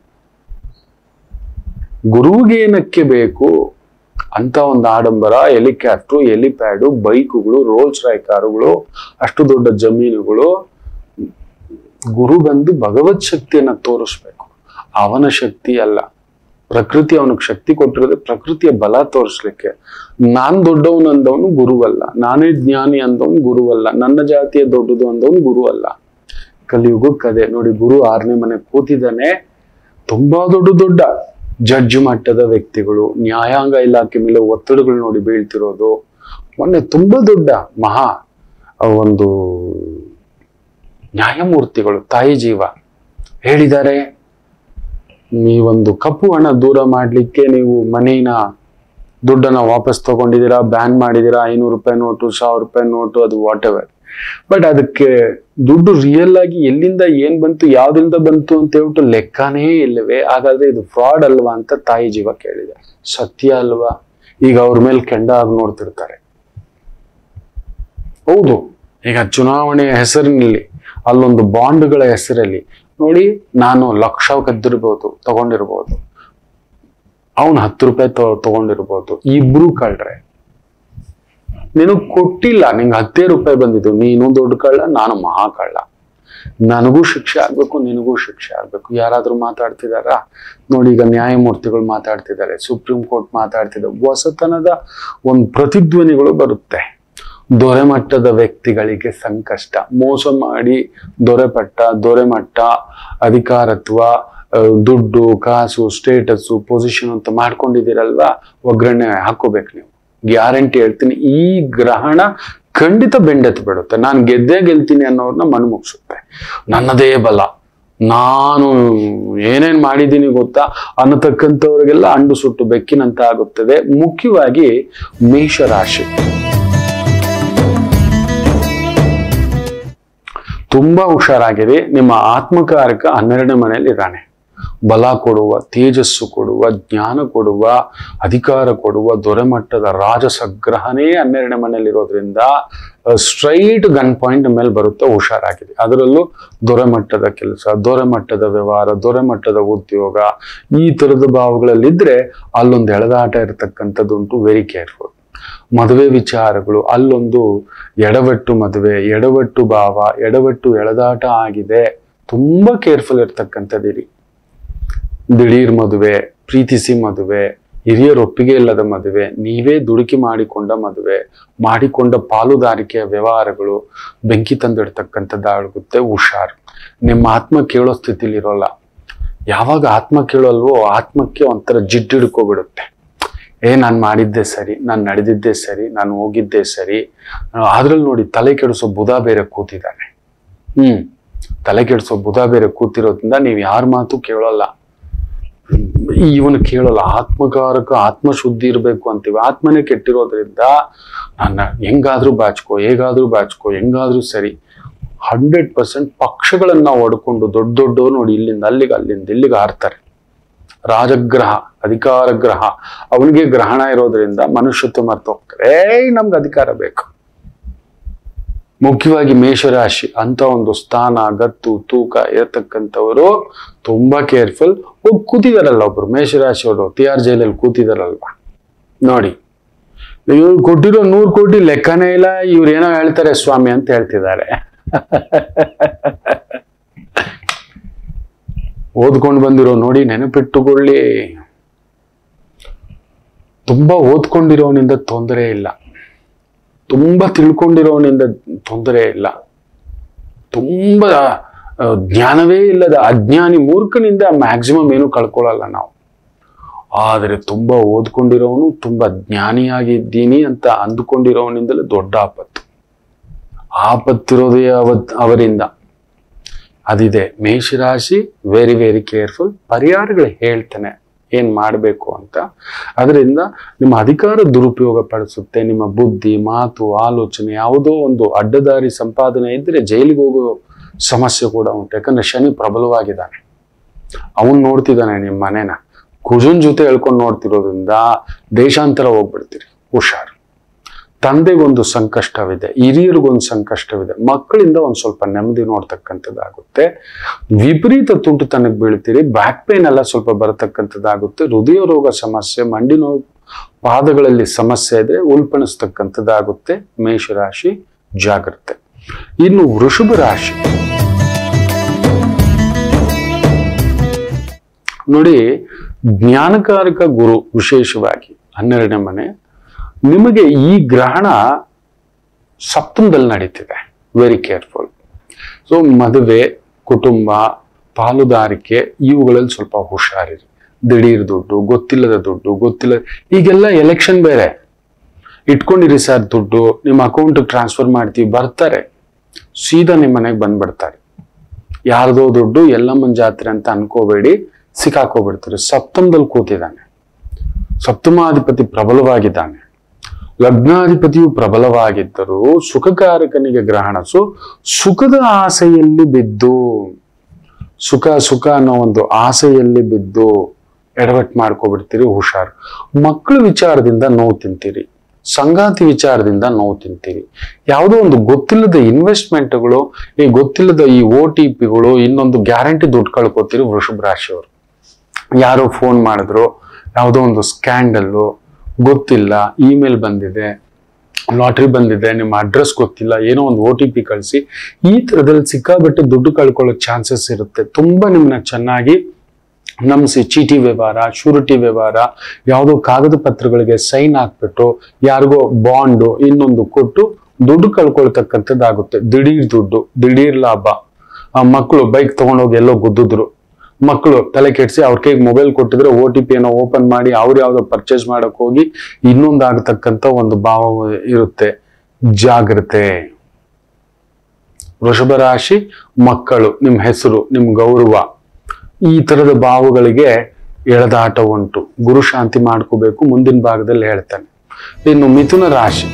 [SPEAKER 1] ಗುರುವಿಗೇನಕ್ಕೆ ಬೇಕು ಅಂತ ಒಂದು ಆಡಂಬರ ಹೆಲಿಕಾಪ್ಟರ್ ಹೆಲಿಪ್ಯಾಡು ಬೈಕುಗಳು ರೋಲ್ಸ್ ರಾಯ್ ಕಾರುಗಳು ಅಷ್ಟು ದೊಡ್ಡ ಜಮೀನುಗಳು ಗುರು ಬಂದು ಭಗವತ್ ಶಕ್ತಿಯನ್ನ ತೋರಿಸ್ಬೇಕು ಅವನ ಶಕ್ತಿ ಅಲ್ಲ ಪ್ರಕೃತಿ ಅವನಿಗೆ ಶಕ್ತಿ ಕೊಟ್ಟಿರೋದೇ ಪ್ರಕೃತಿಯ ಬಲ ತೋರಿಸ್ಲಿಕ್ಕೆ ನಾನ್ ದೊಡ್ಡವನು ಅಂದವನು ಗುರುವಲ್ಲ ನಾನೇ ಜ್ಞಾನಿ ಅಂದವನು ಗುರುವಲ್ಲ ನನ್ನ ಜಾತಿಯ ದೊಡ್ಡದು ಅಂದವನು ಗುರು ಅಲ್ಲ ಕಲಿಯುಗಕ್ಕದೆ ನೋಡಿ ಗುರು ಆರನೇ ಮನೆ ಕೂತಿದ್ದಾನೆ ತುಂಬಾ ದೊಡ್ಡ ದೊಡ್ಡ ಜಡ್ಜ್ ಮಟ್ಟದ ವ್ಯಕ್ತಿಗಳು ನ್ಯಾಯಾಂಗ ಇಲಾಖೆ ಮೇಲೆ ಒತ್ತಡಗಳು ನೋಡಿ ಬೀಳ್ತಿರೋದು ಮೊನ್ನೆ ತುಂಬಾ ದೊಡ್ಡ ಮಹಾ ಆ ಒಂದು ನ್ಯಾಯಮೂರ್ತಿಗಳು ತಾಯಿ ಜೀವ ಹೇಳಿದ್ದಾರೆ ನೀವೊಂದು ಕಪ್ಪು ಹಣ ದೂರ ಮಾಡ್ಲಿಕ್ಕೆ ನೀವು ಮನೇನ ದುಡ್ಡನ್ನ ವಾಪಸ್ ತಗೊಂಡಿದ್ದೀರಾ ಬ್ಯಾನ್ ಮಾಡಿದ್ದೀರಾ ಐನೂರು ರೂಪಾಯಿ ನೋಟು ಸಾವಿರ ರೂಪಾಯಿ ನೋಟು ಅದು ವಾಟ್ ಎವರ್ ಬಟ್ ಅದಕ್ಕೆ ದುಡ್ಡು ರಿಯಲ್ ಆಗಿ ಎಲ್ಲಿಂದ ಏನ್ ಬಂತು ಯಾವ್ದ್ರಿಂದ ಬಂತು ಅಂತ ಹೇಳ್ಬಿಟ್ಟು ಲೆಕ್ಕನೇ ಇಲ್ಲವೇ ಹಾಗಾದ್ರೆ ಇದು ಫ್ರಾಡ್ ಅಲ್ವಾ ಅಂತ ತಾಯಿ ಜೀವ ಕೇಳಿದೆ ಸತ್ಯ ಅಲ್ವಾ ಈಗ ಅವ್ರ ಮೇಲೆ ಕೆಂಡ ಆಗಿ ನೋಡ್ತಿರ್ತಾರೆ ಹೌದು ಈಗ ಚುನಾವಣೆಯ ಹೆಸರಿನಲ್ಲಿ ಅಲ್ಲೊಂದು ಬಾಂಡ್ಗಳ ಹೆಸರಲ್ಲಿ ನೋಡಿ ನಾನು ಲಕ್ಷ ಕದ್ದಿರ್ಬೋದು ತಗೊಂಡಿರ್ಬೋದು ಅವನು ಹತ್ತು ರೂಪಾಯಿ ತೊ- ತಗೊಂಡಿರ್ಬೋದು ಇಬ್ರು ಕಳ್ರೆ ನಿನಗ್ ಕೊಟ್ಟಿಲ್ಲ ನಿಂಗೆ ಹತ್ತೇ ರೂಪಾಯಿ ಬಂದಿದ್ದು ನೀನು ದೊಡ್ಡ ಕಳ್ಳ ನಾನು ಮಹಾ ಕಳ್ಳ ನನಗೂ ಶಿಕ್ಷೆ ಆಗ್ಬೇಕು ನಿನಗೂ ಶಿಕ್ಷೆ ಆಗ್ಬೇಕು ಯಾರಾದ್ರೂ ಮಾತಾಡ್ತಿದಾರಾ ನೋಡಿ ಈಗ ನ್ಯಾಯಮೂರ್ತಿಗಳು ಮಾತಾಡ್ತಿದ್ದಾರೆ ಸುಪ್ರೀಂ ಕೋರ್ಟ್ ಮಾತಾಡ್ತಿದ್ದಾರೆ ಹೊಸತನದ ಒಂದು ಪ್ರತಿಧ್ವನಿಗಳು ಬರುತ್ತೆ ದೊರೆ ಮಟ್ಟದ ವ್ಯಕ್ತಿಗಳಿಗೆ ಸಂಕಷ್ಟ ಮೋಸ ಮಾಡಿ ದೊರೆಪಟ್ಟ ದೊರೆಮಟ್ಟ ಅಧಿಕಾರತ್ವ ಆ, ದುಡ್ಡು ಕಾಸು ಸ್ಟೇಟಸ್ಸು ಪೊಸಿಷನ್ ಅಂತ ಮಾಡ್ಕೊಂಡಿದ್ದೀರಲ್ವಾ ಒಗ್ಗರಣೆ ಹಾಕೋಬೇಕು ನೀವು ಗ್ಯಾರಂಟಿ ಹೇಳ್ತೀನಿ ಈ ಗ್ರಹಣ ಖಂಡಿತ ಬೆಂಡೆತ್ತು ಬಿಡುತ್ತೆ ನಾನು ಗೆದ್ದೇ ಗೆಲ್ತೀನಿ ಅನ್ನೋರ್ನ ಮಣ್ಣು ಮುಗಿಸುತ್ತೆ ನನ್ನದೇ ಬಲ ನಾನು ಏನೇನ್ ಮಾಡಿದ್ದೀನಿ ಗೊತ್ತಾ ಅನ್ನತಕ್ಕಂಥವ್ರಿಗೆಲ್ಲ ಅಂಡು ಸುಟ್ಟು ಬೆಕ್ಕಿನಂತ ಆಗುತ್ತದೆ ಮುಖ್ಯವಾಗಿ ಮೇಷರಾಶಿ ತುಂಬಾ ಹುಷಾರಾಗಿರಿ ನಿಮ್ಮ ಆತ್ಮಕಾರಕ ಹನ್ನೆರಡನೇ ಮನೆಯಲ್ಲಿ ಇದ್ದಾನೆ ಬಲ ಕೊಡುವ ತೇಜಸ್ಸು ಕೊಡುವ ಜ್ಞಾನ ಕೊಡುವ ಅಧಿಕಾರ ಕೊಡುವ ದೊರೆಮಟ್ಟದ ರಾಜಸಗ್ರಹನೇ ಹನ್ನೆರಡನೇ ಮನೆಯಲ್ಲಿರೋದ್ರಿಂದ ಸ್ಟ್ರೈಟ್ ಗನ್ ಪಾಯಿಂಟ್ ಮೇಲೆ ಬರುತ್ತೆ ಹುಷಾರಾಗಿದೆ ಅದರಲ್ಲೂ ದೊರೆಮಟ್ಟದ ಕೆಲಸ ದೊರೆಮಟ್ಟದ ವ್ಯವಹಾರ ದೊರೆಮಟ್ಟದ ಉದ್ಯೋಗ ಈ ತರದ ಭಾವಗಳಲ್ಲಿದ್ರೆ ಅಲ್ಲೊಂದು ಎಳೆದಾಟ ಇರತಕ್ಕಂಥದ್ದುಂಟು ವೆರಿ ಕೇರ್ಫುಲ್ ಮದುವೆ ವಿಚಾರಗಳು ಅಲ್ಲೊಂದು ಎಡವಟ್ಟು ಮದುವೆ ಎಡವಟ್ಟು ಭಾವ ಎಡವಟ್ಟು ಎಳೆದಾಟ ಆಗಿದೆ ತುಂಬಾ ಕೇರ್ಫುಲ್ ಇರ್ತಕ್ಕಂಥದ್ದಿರಿ ದಿಢೀರ್ ಮದುವೆ ಪ್ರೀತಿಸಿ ಮದುವೆ ಹಿರಿಯರ ಒಪ್ಪಿಗೆ ಇಲ್ಲದ ಮದುವೆ ನೀವೇ ದುಡುಕಿ ಮಾಡಿಕೊಂಡ ಮದುವೆ ಮಾಡಿಕೊಂಡ ಪಾಲುದಾರಿಕೆಯ ವ್ಯವಹಾರಗಳು ಬೆಂಕಿ ತಂದಿಡ್ತಕ್ಕಂಥದ್ದಾಗುತ್ತೆ ಹುಷಾರ್ ನಿಮ್ಮ ಆತ್ಮ ಕೇಳೋ ಸ್ಥಿತಿಲಿ ಇರೋಲ್ಲ ಯಾವಾಗ ಆತ್ಮ ಕೇಳಲ್ವೋ ಆತ್ಮಕ್ಕೆ ಒಂಥರ ಜಿಡ್ಡು ಹಿಡ್ಕೊಬಿಡುತ್ತೆ ಏ ನಾನು ಮಾಡಿದ್ದೆ ಸರಿ ನಾನು ನಡೆದಿದ್ದೆ ಸರಿ ನಾನು ಹೋಗಿದ್ದೆ ಸರಿ ಅದ್ರಲ್ಲಿ ನೋಡಿ ತಲೆ ಕೆಡಿಸೋ ಬುಧ ಬೇರೆ ಕೂತಿದ್ದಾನೆ ಹ್ಮ್ ತಲೆ ಕೆಡಿಸೋ ಬುಧ ಬೇರೆ ಕೂತಿರೋದ್ರಿಂದ ನೀವು ಯಾರ ಮಾತು ಕೇಳೋಲ್ಲ ಇವನು ಕೇಳಲ್ಲ ಆತ್ಮಕಾರಕ ಆತ್ಮಶುದ್ಧಿ ಇರಬೇಕು ಅಂತೀವಿ ಆತ್ಮನೇ ಕೆಟ್ಟಿರೋದ್ರಿಂದ ನನ್ನ ಹೆಂಗಾದ್ರೂ ಬಾಚ್ಕೋ ಹೇಗಾದ್ರೂ ಬಾಚ್ಕೋ ಹೆಂಗಾದ್ರೂ ಸರಿ ಹಂಡ್ರೆಡ್ ಪರ್ಸೆಂಟ್ ಪಕ್ಷಗಳನ್ನ ಹೊಡ್ಕೊಂಡು ದೊಡ್ಡ ದೊಡ್ಡವರು ನೋಡಿ ಇಲ್ಲಿಂದ ಅಲ್ಲಿಗೆ ಅಲ್ಲಿಂದ ಇಲ್ಲಿಗೆ ಹಾರ್ತಾರೆ ರಾಜಗ್ರಹ ಅಧಿಕಾರ ಗ್ರಹ ಅವನಿಗೆ ಗ್ರಹಣ ಇರೋದ್ರಿಂದ ಮನುಷ್ಯತ್ವ ಮರ್ತು ಹೋಗ್ತಾರೆ ಏಯ್ ನಮ್ಗೆ ಅಧಿಕಾರ ಬೇಕು ಮುಖ್ಯವಾಗಿ ಮೇಷರಾಶಿ ಅಂತ ಒಂದು ಸ್ಥಾನ ಗತ್ತು ತೂಕ ಇರತಕ್ಕಂಥವರು ತುಂಬಾ ಕೇರ್ಫುಲ್ ಹೋಗಿ ಕೂತಿದಾರಲ್ಲ ಒಬ್ರು ಮೇಷರಾಶಿಯವರು ತಿಹಾರ್ ಜೈಲಲ್ಲಿ ಕೂತಿದಾರಲ್ವಾ ನೋಡಿ ಇವ್ರು ಕೊಟ್ಟಿರೋ ನೂರು ಕೋಟಿ ಲೆಕ್ಕನೇ ಇಲ್ಲ ಇವ್ರು ಏನೋ ಹೇಳ್ತಾರೆ ಸ್ವಾಮಿ ಅಂತ ಹೇಳ್ತಿದ್ದಾರೆ ಓದ್ಕೊಂಡು ಬಂದಿರೋ ನೋಡಿ ನೆನಪಿಟ್ಟುಕೊಳ್ಳಿ ತುಂಬಾ ಓದ್ಕೊಂಡಿರೋನಿಂದ ತೊಂದರೆ ಇಲ್ಲ ತುಂಬಾ ತಿಳ್ಕೊಂಡಿರೋನಿಂದ ತೊಂದರೆ ಇಲ್ಲ ತುಂಬಾ ಆ, ಜ್ಞಾನವೇ ಇಲ್ಲದ ಅಜ್ಞಾನಿ ಮೂರ್ಖನಿಂದ ಮ್ಯಾಕ್ಸಿಮಮ್ ಏನು ಕಳ್ಕೊಳ್ಳಲ್ಲ ನಾವು ಆದರೆ ತುಂಬಾ ಓದ್ಕೊಂಡಿರೋನು ತುಂಬಾ ಜ್ಞಾನಿಯಾಗಿದ್ದೀನಿ ಅಂತ ಅಂದುಕೊಂಡಿರೋನಿಂದಲೇ ದೊಡ್ಡ ಆಪತ್ತು ಆಪತ್ತಿರೋದೇ ಅವತ್ ಅವರಿಂದ ಅದಿದೆ ಮೇಷರಾಶಿ ವೆರಿ ವೆರಿ ಕೇರ್ಫುಲ್ ಪರಿಹಾರಗಳು ಹೇಳ್ತಾನೆ ಏನ್ ಮಾಡಬೇಕು ಅಂತ ಅದರಿಂದ ನಿಮ್ಮ ಅಧಿಕಾರ ದುರುಪಯೋಗ ಪಡಿಸುತ್ತೆ ನಿಮ್ಮ ಬುದ್ಧಿ ಮಾತು ಆಲೋಚನೆ ಯಾವುದೋ ಒಂದು ಅಡ್ಡದಾರಿ ಸಂಪಾದನೆ ಇದ್ರೆ ಜೈಲಿಗೆ ಹೋಗೋ ಸಮಸ್ಯೆ ಕೂಡ ಉಂಟು ಯಾಕಂದ್ರೆ ಶನಿ ಪ್ರಬಲವಾಗಿದ್ದಾನೆ ಅವನ್ ನೋಡ್ತಿದ್ದಾನೆ ನಿಮ್ಮ ಮನೆನ ಕುಜನ್ ಜೊತೆ ಹೇಳ್ಕೊಂಡು ನೋಡ್ತಿರೋದ್ರಿಂದ ದೇಶಾಂತರ ಹೋಗ್ಬಿಡ್ತೀರಿ ಹುಷಾರ್ ತಂದೆಗೊಂದು ಸಂಕಷ್ಟವಿದೆ ಹಿರಿಯರಿಗೊಂದು ಸಂಕಷ್ಟವಿದೆ ಮಕ್ಕಳಿಂದ ಒಂದ್ ಸ್ವಲ್ಪ ನೆಮ್ಮದಿ ನೋಡ್ತಕ್ಕಂಥದ್ದಾಗುತ್ತೆ ವಿಪರೀತ ತುಂಟುತನಕ್ಕೆ ಬೀಳ್ತೀರಿ ಬ್ಯಾಕ್ ಪೇನ್ ಎಲ್ಲ ಸ್ವಲ್ಪ ಬರತಕ್ಕಂಥದ್ದಾಗುತ್ತೆ ಹೃದಯ ರೋಗ ಸಮಸ್ಯೆ ಮಂಡಿ ನೋವು ಪಾದಗಳಲ್ಲಿ ಸಮಸ್ಯೆ ಇದ್ರೆ ಉಲ್ಪಣಿಸ್ತಕ್ಕಂಥದ್ದಾಗುತ್ತೆ ಮೇಷರಾಶಿ ಜಾಗ್ರತೆ ಇನ್ನು ವೃಷಭ ರಾಶಿ ನೋಡಿ ಜ್ಞಾನಕಾರಕ ಗುರು ವಿಶೇಷವಾಗಿ ಹನ್ನೆರಡನೇ ಮನೆ ನಿಮಗೆ ಈ ಗ್ರಹಣ ಸಪ್ತಮದಲ್ಲಿ ನಡೀತಿದೆ ವೆರಿ ಕೇರ್ಫುಲ್ ಸೊ ಮದುವೆ ಕುಟುಂಬ ಪಾಲುದಾರಿಕೆ ಇವುಗಳಲ್ಲಿ ಸ್ವಲ್ಪ ಹುಷಾರಿರಿ ದಿಢೀರ್ ದುಡ್ಡು ಗೊತ್ತಿಲ್ಲದ ದುಡ್ಡು ಗೊತ್ತಿಲ್ಲ ಈಗೆಲ್ಲ ಎಲೆಕ್ಷನ್ ಬೇರೆ ಇಟ್ಕೊಂಡಿರಿ ಸರ್ ದುಡ್ಡು ನಿಮ್ಮ ಅಕೌಂಟ್ ಟ್ರಾನ್ಸ್ಫರ್ ಮಾಡ್ತೀವಿ ಬರ್ತಾರೆ ಸೀದಾ ನಿಮ್ಮ ಮನೆಗೆ ಬಂದ್ಬಿಡ್ತಾರೆ ಯಾರ್ದೋ ದುಡ್ಡು ಎಲ್ಲಮ್ಮನ ಜಾತ್ರೆ ಅಂತ ಅನ್ಕೋಬೇಡಿ ಸಿಕ್ಕಾಕೋಬಿಡ್ತಾರೆ ಸಪ್ತಮದಲ್ಲಿ ಕೂತಿದ್ದಾನೆ ಸಪ್ತಮಾಧಿಪತಿ ಪ್ರಬಲವಾಗಿದ್ದಾನೆ ಲಗ್ನಾಧಿಪತಿಯು ಪ್ರಬಲವಾಗಿದ್ದರೂ ಸುಖಕಾರಕನಿಗೆ ಗ್ರಹಣ ಸೊ ಸುಖದ ಆಸೆಯಲ್ಲಿ ಬಿದ್ದು ಸುಖ ಸುಖ ಅನ್ನೋ ಒಂದು ಆಸೆಯಲ್ಲಿ ಬಿದ್ದು ಎಡವಟ್ ಮಾಡ್ಕೊಬಿಡ್ತೀರಿ ಹುಷಾರ್ ಮಕ್ಕಳ ವಿಚಾರದಿಂದ ನೋವು ತಿಂತೀರಿ ಸಂಗಾತಿ ವಿಚಾರದಿಂದ ನೋವು ತಿಂತೀರಿ ಯಾವುದೋ ಒಂದು ಗೊತ್ತಿಲ್ಲದ ಇನ್ವೆಸ್ಟ್ಮೆಂಟ್ಗಳು ಈ ಗೊತ್ತಿಲ್ಲದ ಈ ಓ ಟಿ ಪಿಗಳು ಇನ್ನೊಂದು ಗ್ಯಾರಂಟಿ ದುಡ್ಡು ಕಳ್ಕೊತೀರಿ ವೃಷಭ ರಾಶಿಯವರು ಯಾರೋ ಫೋನ್ ಮಾಡಿದ್ರು ಯಾವುದೋ ಒಂದು ಸ್ಕ್ಯಾಂಡಲ್ಲು ಗೊತ್ತಿಲ್ಲ ಇಮೇಲ್ ಬಂದಿದೆ ಲಾಟ್ರಿ ಬಂದಿದೆ ನಿಮ್ಮ ಅಡ್ರೆಸ್ ಗೊತ್ತಿಲ್ಲ ಏನೋ ಒಂದು ಓ ಟಿ ಪಿ ಕಳಿಸಿ ಈ ಥರದಲ್ಲಿ ಸಿಕ್ಕಾಬಟ್ಟೆ ದುಡ್ಡು ಕಳ್ಕೊಳ್ಳೋ ಚಾನ್ಸಸ್ ಇರುತ್ತೆ ತುಂಬಾ ನಿಮ್ಮನ್ನ ಚೆನ್ನಾಗಿ ನಂಬಿಸಿ ಚೀಟಿ ವ್ಯವಹಾರ ಶೂರಿಟಿ ವ್ಯವಹಾರ ಯಾವುದೋ ಕಾಗದ ಪತ್ರಗಳಿಗೆ ಸೈನ್ ಹಾಕ್ಬಿಟ್ಟು ಯಾರಿಗೋ ಬಾಂಡು ಇನ್ನೊಂದು ಕೊಟ್ಟು ದುಡ್ಡು ಕಳ್ಕೊಳ್ತಕ್ಕಂಥದ್ದಾಗುತ್ತೆ ದಿಢೀರ್ ದುಡ್ಡು ದಿಢೀರ್ ಲಾಭ ಆ ಮಕ್ಕಳು ಬೈಕ್ ತಗೊಂಡೋಗಿ ಎಲ್ಲೋ ಗುದ್ದಿದ್ರು ಮಕ್ಕಳು ತಲೆ ಕೆಡಿಸಿ ಅವ್ರ ಕೈಗೆ ಮೊಬೈಲ್ ಕೊಟ್ಟಿದ್ರೆ ಓ ಟಿ ಪಿ ಏನೋ ಓಪನ್ ಮಾಡಿ ಅವ್ರು ಯಾವ್ದೋ ಪರ್ಚೇಸ್ ಮಾಡಕ್ ಹೋಗಿ ಇನ್ನೊಂದು ಆಗತಕ್ಕಂಥ ಒಂದು ಭಾವ ಇರುತ್ತೆ ಜಾಗ್ರತೆ ವೃಷಭ ರಾಶಿ ಮಕ್ಕಳು ನಿಮ್ಮ ಹೆಸರು ನಿಮ್ಮ ಗೌರವ ಈ ತರದ ಭಾವಗಳಿಗೆ ಎಳೆದಾಟ ಉಂಟು ಗುರು ಶಾಂತಿ ಮಾಡ್ಕೋಬೇಕು ಮುಂದಿನ ಭಾಗದಲ್ಲಿ ಹೇಳ್ತಾನೆ ಇನ್ನು ಮಿಥುನ ರಾಶಿ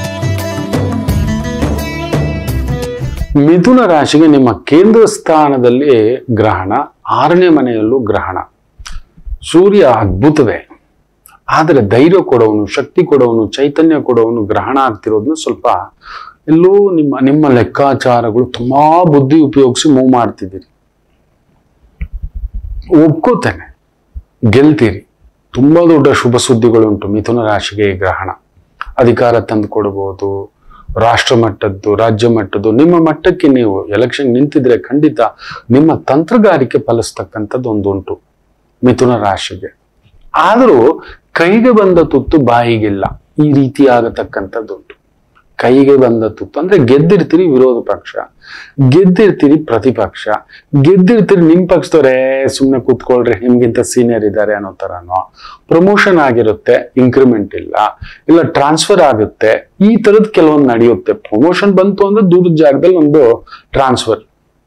[SPEAKER 1] ಮಿಥುನ ರಾಶಿಗೆ ನಿಮ್ಮ ಕೇಂದ್ರ ಸ್ಥಾನದಲ್ಲಿ ಗ್ರಹಣ ಆರನೇ ಮನೆಯಲ್ಲೂ ಗ್ರಹಣ ಸೂರ್ಯ ಅದ್ಭುತವೇ ಆದರೆ ಧೈರ್ಯ ಕೊಡೋನು ಶಕ್ತಿ ಕೊಡೋನು ಚೈತನ್ಯ ಕೊಡೋನು ಗ್ರಹಣ ಆಗ್ತಿರೋದನ್ನ ಸ್ವಲ್ಪ ಎಲ್ಲೋ ನಿಮ್ಮ ನಿಮ್ಮ ಲೆಕ್ಕಾಚಾರಗಳು ತುಂಬಾ ಬುದ್ಧಿ ಉಪಯೋಗಿಸಿ ಮೂವ್ ಮಾಡ್ತಿದ್ದೀರಿ ಒಪ್ಕೋತೇನೆ ಗೆಲ್ತೀರಿ ತುಂಬಾ ದೊಡ್ಡ ಶುಭ ಸುದ್ದಿಗಳುಂಟು ಮಿಥುನ ರಾಶಿಗೆ ಈ ಗ್ರಹಣ ಅಧಿಕಾರ ತಂದು ಕೊಡಬಹುದು ರಾಷ್ಟ್ರ ಮಟ್ಟದ್ದು ರಾಜ್ಯ ಮಟ್ಟದ್ದು ನಿಮ್ಮ ಮಟ್ಟಕ್ಕೆ ನೀವು ಎಲೆಕ್ಷನ್ ನಿಂತಿದ್ರೆ ಖಂಡಿತ ನಿಮ್ಮ ತಂತ್ರಗಾರಿಕೆ ಫಲಿಸ್ತಕ್ಕಂಥದ್ದು ಒಂದುಂಟು ಮಿಥುನ ರಾಶಿಗೆ ಆದರೂ ಕೈಗೆ ಬಂದ ತುತ್ತು ಬಾಯಿಗಿಲ್ಲ ಈ ರೀತಿ ಆಗತಕ್ಕಂಥದ್ದುಂಟು ಕೈಗೆ ಬಂದ ತುತ್ತು ಅಂದ್ರೆ ಗೆದ್ದಿರ್ತೀರಿ ವಿರೋಧ ಪಕ್ಷ ಗೆದ್ದಿರ್ತೀರಿ ಪ್ರತಿಪಕ್ಷ ಗೆದ್ದಿರ್ತೀರಿ ನಿಮ್ ಪಕ್ಷದವರೇ ಸುಮ್ಮನೆ ಕೂತ್ಕೊಳ್ರಿ ನಿಮ್ಗಿಂತ ಸೀನಿಯರ್ ಇದ್ದಾರೆ ಅನ್ನೋ ತರನೋ ಪ್ರಮೋಷನ್ ಆಗಿರುತ್ತೆ ಇನ್ಕ್ರಿಮೆಂಟ್ ಇಲ್ಲ ಇಲ್ಲ ಟ್ರಾನ್ಸ್ಫರ್ ಆಗುತ್ತೆ ಈ ತರದ್ ಕೆಲವೊಂದು ನಡೆಯುತ್ತೆ ಪ್ರಮೋಷನ್ ಬಂತು ಅಂದ್ರೆ ದೂರದ ಜಾಗದಲ್ಲಿ ಒಂದು ಟ್ರಾನ್ಸ್ಫರ್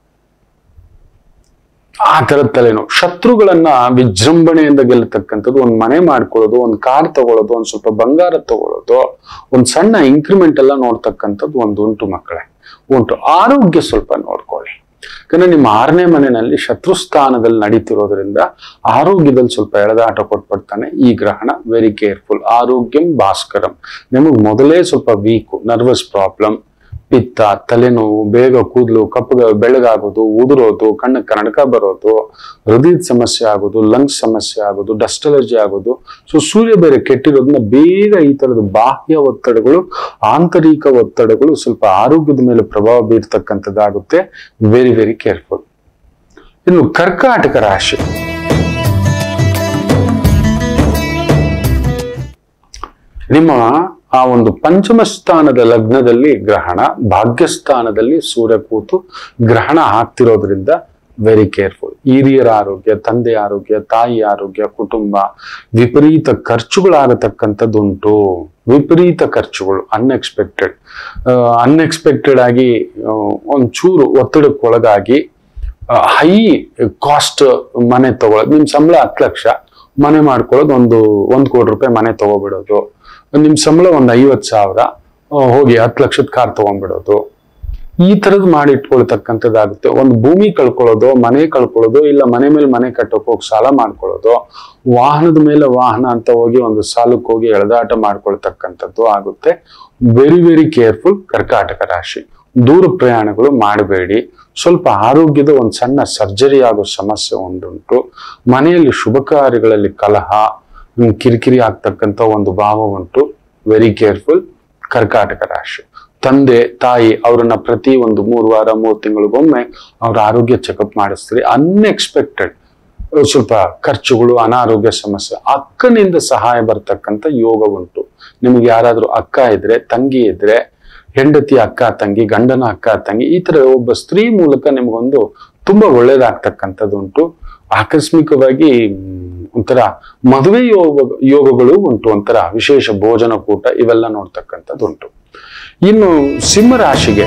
[SPEAKER 1] ಆ ತರದ ತಲೆನೋವು ಶತ್ರುಗಳನ್ನ ವಿಜೃಂಭಣೆಯಿಂದ ಗೆಲ್ಲತಕ್ಕಂಥದ್ದು ಒಂದ್ ಮನೆ ಮಾಡ್ಕೊಳ್ಳೋದು ಒಂದ್ ಕಾರ್ ತಗೊಳ್ಳೋದು ಒಂದ್ ಸ್ವಲ್ಪ ಬಂಗಾರ ತಗೊಳ್ಳೋದು ಒಂದ್ ಸಣ್ಣ ಇಂಕ್ರಿಮೆಂಟ್ ಎಲ್ಲ ನೋಡ್ತಕ್ಕಂಥದ್ದು ಒಂದು ಉಂಟು ಮಕ್ಕಳೇ ಉಂಟು ಆರೋಗ್ಯ ಸ್ವಲ್ಪ ನೋಡ್ಕೊಳ್ಳಿ ಯಾಕಂದ್ರೆ ನಿಮ್ಮ ಆರನೇ ಮನೆಯಲ್ಲಿ ಶತ್ರು ಸ್ಥಾನದಲ್ಲಿ ನಡೀತಿರೋದ್ರಿಂದ ಆರೋಗ್ಯದಲ್ಲಿ ಸ್ವಲ್ಪ ಎಳೆದಾಟ ಕೊಟ್ಬಿಡ್ತಾನೆ ಈ ಗ್ರಹಣ ವೆರಿ ಕೇರ್ಫುಲ್ ಆರೋಗ್ಯಂ ಭಾಸ್ಕರಂ ನಿಮಗೆ ಮೊದಲೇ ಸ್ವಲ್ಪ ವೀಕು ನರ್ವಸ್ ಪ್ರಾಬ್ಲಮ್ ಪಿತ್ತ ತಲೆನೋವು ಬೇಗ ಕೂದಲು ಕಪ್ಪಗ ಬೆಳಗಾಗೋದು ಉದುರೋದು ಕಣ್ಣ ಕನ್ನಡಕ ಬರೋದು ಹೃದಯದ ಸಮಸ್ಯೆ ಆಗೋದು ಲಂಗ್ಸ್ ಸಮಸ್ಯೆ ಆಗೋದು ಡಸ್ಟ್ ಅಲರ್ಜಿ ಆಗೋದು ಸೊ ಸೂರ್ಯ ಬೇರೆ ಕೆಟ್ಟಿರೋದ್ರಿಂದ ಬೇಗ ಈ ತರದ ಬಾಹ್ಯ ಒತ್ತಡಗಳು ಆಂತರಿಕ ಒತ್ತಡಗಳು ಸ್ವಲ್ಪ ಆರೋಗ್ಯದ ಮೇಲೆ ಪ್ರಭಾವ ಬೀರ್ತಕ್ಕಂಥದ್ದಾಗುತ್ತೆ ವೆರಿ ವೆರಿ ಕೇರ್ಫುಲ್ ಇನ್ನು ಕರ್ಕಾಟಕ ರಾಶಿ ನಿಮ್ಮ ಆ ಒಂದು ಪಂಚಮ ಸ್ಥಾನದ ಲಗ್ನದಲ್ಲಿ ಗ್ರಹಣ ಭಾಗ್ಯಸ್ಥಾನದಲ್ಲಿ ಸೂರ್ಯ ಕೂತು ಗ್ರಹಣ ಆಗ್ತಿರೋದ್ರಿಂದ ವೆರಿ ಕೇರ್ಫುಲ್ ಹಿರಿಯರ ಆರೋಗ್ಯ ತಂದೆ ಆರೋಗ್ಯ ತಾಯಿ ಆರೋಗ್ಯ ಕುಟುಂಬ ವಿಪರೀತ ಖರ್ಚುಗಳಾಗತಕ್ಕಂಥದ್ದುಂಟು ವಿಪರೀತ ಖರ್ಚುಗಳು ಅನ್ಎಕ್ಸ್ಪೆಕ್ಟೆಡ್ ಅನ್ಎಕ್ಸ್ಪೆಕ್ಟೆಡ್ ಆಗಿ ಆ, ಒಂಚೂರು ಒತ್ತಡಕ್ಕೆ ಒಳಗಾಗಿ ಹೈ ಕಾಸ್ಟ್ ಮನೆ ತಗೊಳ್ಳೋದು ನಿಮ್ ಸಂಬಳ ಹತ್ತು ಲಕ್ಷ ಮನೆ ಮಾಡ್ಕೊಳ್ಳೋದು ಒಂದು ಒಂದ್ ಕೋಟಿ ರೂಪಾಯಿ ಮನೆ ತಗೋಬಿಡೋದು ನಿಮ್ ಸಂಬಳ ಒಂದ್ ಐವತ್ ಸಾವಿರ ಆ, ಹೋಗಿ ಹತ್ತು ಲಕ್ಷದ ಕಾರ್ ತಗೊಂಡ್ಬಿಡೋದು ಈ ತರದ್ ಮಾಡಿ ಇಟ್ಕೊಳ್ತಕ್ಕಂಥದ್ದಾಗುತ್ತೆ ಒಂದು ಭೂಮಿ ಕಳ್ಕೊಳ್ಳೋದು ಮನೆ ಕಳ್ಕೊಳ್ಳೋದು ಇಲ್ಲ ಮನೆ ಮೇಲೆ ಮನೆ ಕಟ್ಟೋಕೆ ಹೋಗಿ ಸಾಲ ಮಾಡ್ಕೊಳ್ಳೋದು ವಾಹನದ ಮೇಲೆ ವಾಹನ ಅಂತ ಹೋಗಿ ಒಂದು ಸಾಲಕ್ಕೆ ಹೋಗಿ ಎಳೆದಾಟ ಮಾಡ್ಕೊಳ್ತಕ್ಕಂಥದ್ದು ಆಗುತ್ತೆ ವೆರಿ ವೆರಿ ಕೇರ್ಫುಲ್ ಕರ್ಕಾಟಕ ರಾಶಿ ದೂರ ಪ್ರಯಾಣಗಳು ಮಾಡಬೇಡಿ ಸ್ವಲ್ಪ ಆರೋಗ್ಯದ ಒಂದು ಸಣ್ಣ ಸರ್ಜರಿ ಆಗೋ ಸಮಸ್ಯೆ ಒಂದುಂಟು ಮನೆಯಲ್ಲಿ ಶುಭ ಕಾರ್ಯಗಳಲ್ಲಿ ಕಲಹ ಹ್ಮ್, ಕಿರಿಕಿರಿ ಆಗ್ತಕ್ಕಂಥ ಒಂದು ಭಾವ ಉಂಟು ವೆರಿ ಕೇರ್ಫುಲ್ ಕರ್ಕಾಟಕ ರಾಶಿ ತಂದೆ ತಾಯಿ ಅವರನ್ನ ಪ್ರತಿ ಒಂದು ಮೂರು ವಾರ ಮೂರು ತಿಂಗಳಿಗೊಮ್ಮೆ ಅವ್ರ ಆರೋಗ್ಯ ಚೆಕಪ್ ಮಾಡಿಸ್ತೀರಿ ಅನ್ಎಕ್ಸ್ಪೆಕ್ಟೆಡ್ ಸ್ವಲ್ಪ ಖರ್ಚುಗಳು ಅನಾರೋಗ್ಯ ಸಮಸ್ಯೆ ಅಕ್ಕನಿಂದ ಸಹಾಯ ಬರ್ತಕ್ಕಂಥ ಯೋಗ ಉಂಟು ನಿಮ್ಗೆ ಯಾರಾದ್ರೂ ಅಕ್ಕ ಇದ್ರೆ ತಂಗಿ ಇದ್ರೆ ಹೆಂಡತಿ ಅಕ್ಕ ತಂಗಿ ಗಂಡನ ಅಕ್ಕ ತಂಗಿ ಈ ತರ ಒಬ್ಬ ಸ್ತ್ರೀ ಮೂಲಕ ನಿಮ್ಗೊಂದು ತುಂಬಾ ಒಳ್ಳೇದಾಗ್ತಕ್ಕಂಥದ್ದು ಉಂಟು ಆಕಸ್ಮಿಕವಾಗಿ ಮ್, ಒಂಥರ ಮದುವೆ ಯೋಗ ಯೋಗಗಳು ಉಂಟು ಒಂಥರ ವಿಶೇಷ ಭೋಜನ ಕೂಟ ಇವೆಲ್ಲ ನೋಡ್ತಕ್ಕಂಥದ್ದು ಉಂಟು ಇನ್ನು ಸಿಂಹ ರಾಶಿಗೆ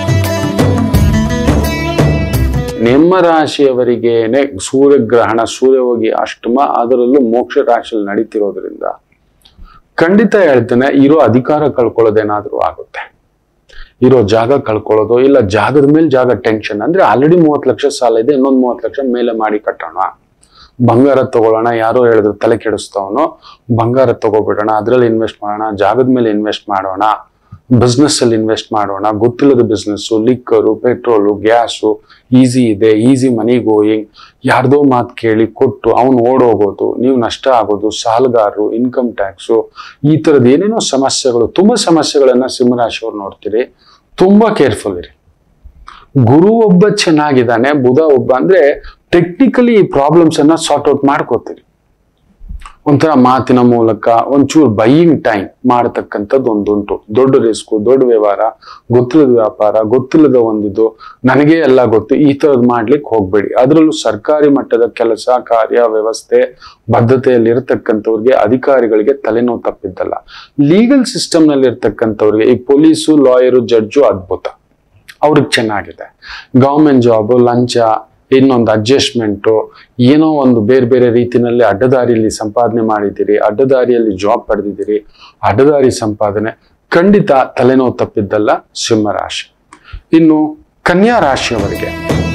[SPEAKER 1] ನಿಮ್ಮ ರಾಶಿಯವರಿಗೇನೆ ಸೂರ್ಯಗ್ರಹಣ ಸೂರ್ಯ ಹೋಗಿ ಅಷ್ಟಮ ಅದರಲ್ಲೂ ಮೋಕ್ಷ ರಾಶಿಯಲ್ಲಿ ನಡೀತಿರೋದ್ರಿಂದ ಖಂಡಿತ ಹೇಳ್ತೇನೆ ಇರೋ ಅಧಿಕಾರ ಕಳ್ಕೊಳ್ಳೋದೇನಾದ್ರೂ ಆಗುತ್ತೆ ಇರೋ ಜಾಗ ಕಳ್ಕೊಳ್ಳೋದು ಇಲ್ಲ ಜಾಗದ ಮೇಲೆ ಜಾಗ ಟೆನ್ಷನ್ ಅಂದ್ರೆ ಆಲ್ರೆಡಿ ಮೂವತ್ತು ಲಕ್ಷ ಸಾಲ ಇದೆ ಇನ್ನೊಂದು ಮೂವತ್ತು ಲಕ್ಷ ಮೇಲೆ ಮಾಡಿ ಕಟ್ಟೋಣ ಬಂಗಾರ ತಗೊಳ್ಳೋಣ ಯಾರೋ ಹೇಳಿದ್ರು ತಲೆ ಕೆಡಿಸ್ತಾವನು ಬಂಗಾರ ತಗೋಬಿಡೋಣ ಅದ್ರಲ್ಲಿ ಇನ್ವೆಸ್ಟ್ ಮಾಡೋಣ ಜಾಗದ ಮೇಲೆ ಇನ್ವೆಸ್ಟ್ ಮಾಡೋಣ ಬಿಸ್ನೆಸ್ ಅಲ್ಲಿ ಇನ್ವೆಸ್ಟ್ ಮಾಡೋಣ ಗೊತ್ತಿಲ್ಲದ business liquor petrol gas easy ಇದೆ ಈಸಿ ಮನಿ ಗೋಯಿಂಗ್ ಯಾರ್ದೋ ಮಾತು ಕೇಳಿ ಕೊಟ್ಟು ಅವನು ಓಡೋಗೋದು ನೀವು ನಷ್ಟ ಆಗೋದು ಸಾಲಗಾರರು ಇನ್ಕಮ್ ಟ್ಯಾಕ್ಸು ಈ ತರದ ಏನೇನೋ ಸಮಸ್ಯೆಗಳು ತುಂಬಾ ಸಮಸ್ಯೆಗಳನ್ನ ಸಿಂಹರಾಶಿಯವ್ರು ನೋಡ್ತೀರಿ ತುಂಬಾ ಕೇರ್ಫುಲ್ ಇರಿ ಗುರು ಒಬ್ಬ ಚೆನ್ನಾಗಿದ್ದಾನೆ ಬುಧ ಒಬ್ಬ ಅಂದ್ರೆ ಟೆಕ್ನಿಕಲಿ ಈ ಪ್ರಾಬ್ಲಮ್ಸ್ ಅನ್ನ ಸಾರ್ಟ್ ಔಟ್ ಮಾಡ್ಕೋತೀರಿ ಒಂಥರ ಮಾತಿನ ಮೂಲಕ ಒಂಚೂರು ಬೈಯಿಂಗ್ ಟೈಮ್ ಮಾಡತಕ್ಕಂಥದ್ದು ಒಂದುಂಟು ದೊಡ್ಡ ರಿಸ್ಕು ದೊಡ್ಡ ವ್ಯವಹಾರ ಗೊತ್ತಿಲ್ಲದ ವ್ಯಾಪಾರ ಗೊತ್ತಿಲ್ಲದ ಒಂದಿದು ನನಗೆ ಎಲ್ಲ ಗೊತ್ತು ಈ ತರದ್ ಮಾಡ್ಲಿಕ್ಕೆ ಹೋಗ್ಬೇಡಿ ಅದರಲ್ಲೂ ಸರ್ಕಾರಿ ಮಟ್ಟದ ಕೆಲಸ ಕಾರ್ಯ ವ್ಯವಸ್ಥೆ ಬದ್ಧತೆಯಲ್ಲಿ ಇರತಕ್ಕಂಥವ್ರಿಗೆ ಅಧಿಕಾರಿಗಳಿಗೆ ತಲೆನೋವು ತಪ್ಪಿದ್ದಲ್ಲ ಲೀಗಲ್ ಸಿಸ್ಟಮ್ ನಲ್ಲಿ ಇರ್ತಕ್ಕಂಥವ್ರಿಗೆ ಈ ಪೊಲೀಸು ಲಾಯರು ಜಡ್ಜು ಅದ್ಭುತ ಅವ್ರಿಗೆ ಚೆನ್ನಾಗಿದೆ ಗೌರ್ಮೆಂಟ್ ಜಾಬ್ ಲಂಚ ಇನ್ನೊಂದು ಅಡ್ಜಸ್ಟ್ಮೆಂಟು ಏನೋ ಒಂದು ಬೇರೆ ಬೇರೆ ರೀತಿನಲ್ಲಿ ಅಡ್ಡದಾರಿಯಲ್ಲಿ ಸಂಪಾದನೆ ಮಾಡಿದ್ದೀರಿ ಅಡ್ಡದಾರಿಯಲ್ಲಿ ಜಾಬ್ ಪಡೆದಿದ್ದೀರಿ ಅಡ್ಡದಾರಿ ಸಂಪಾದನೆ ಖಂಡಿತ ತಲೆನೋವು ತಪ್ಪಿದ್ದಲ್ಲ ಸಿಂಹರಾಶಿ ಇನ್ನು ಕನ್ಯಾ ರಾಶಿಯವರಿಗೆ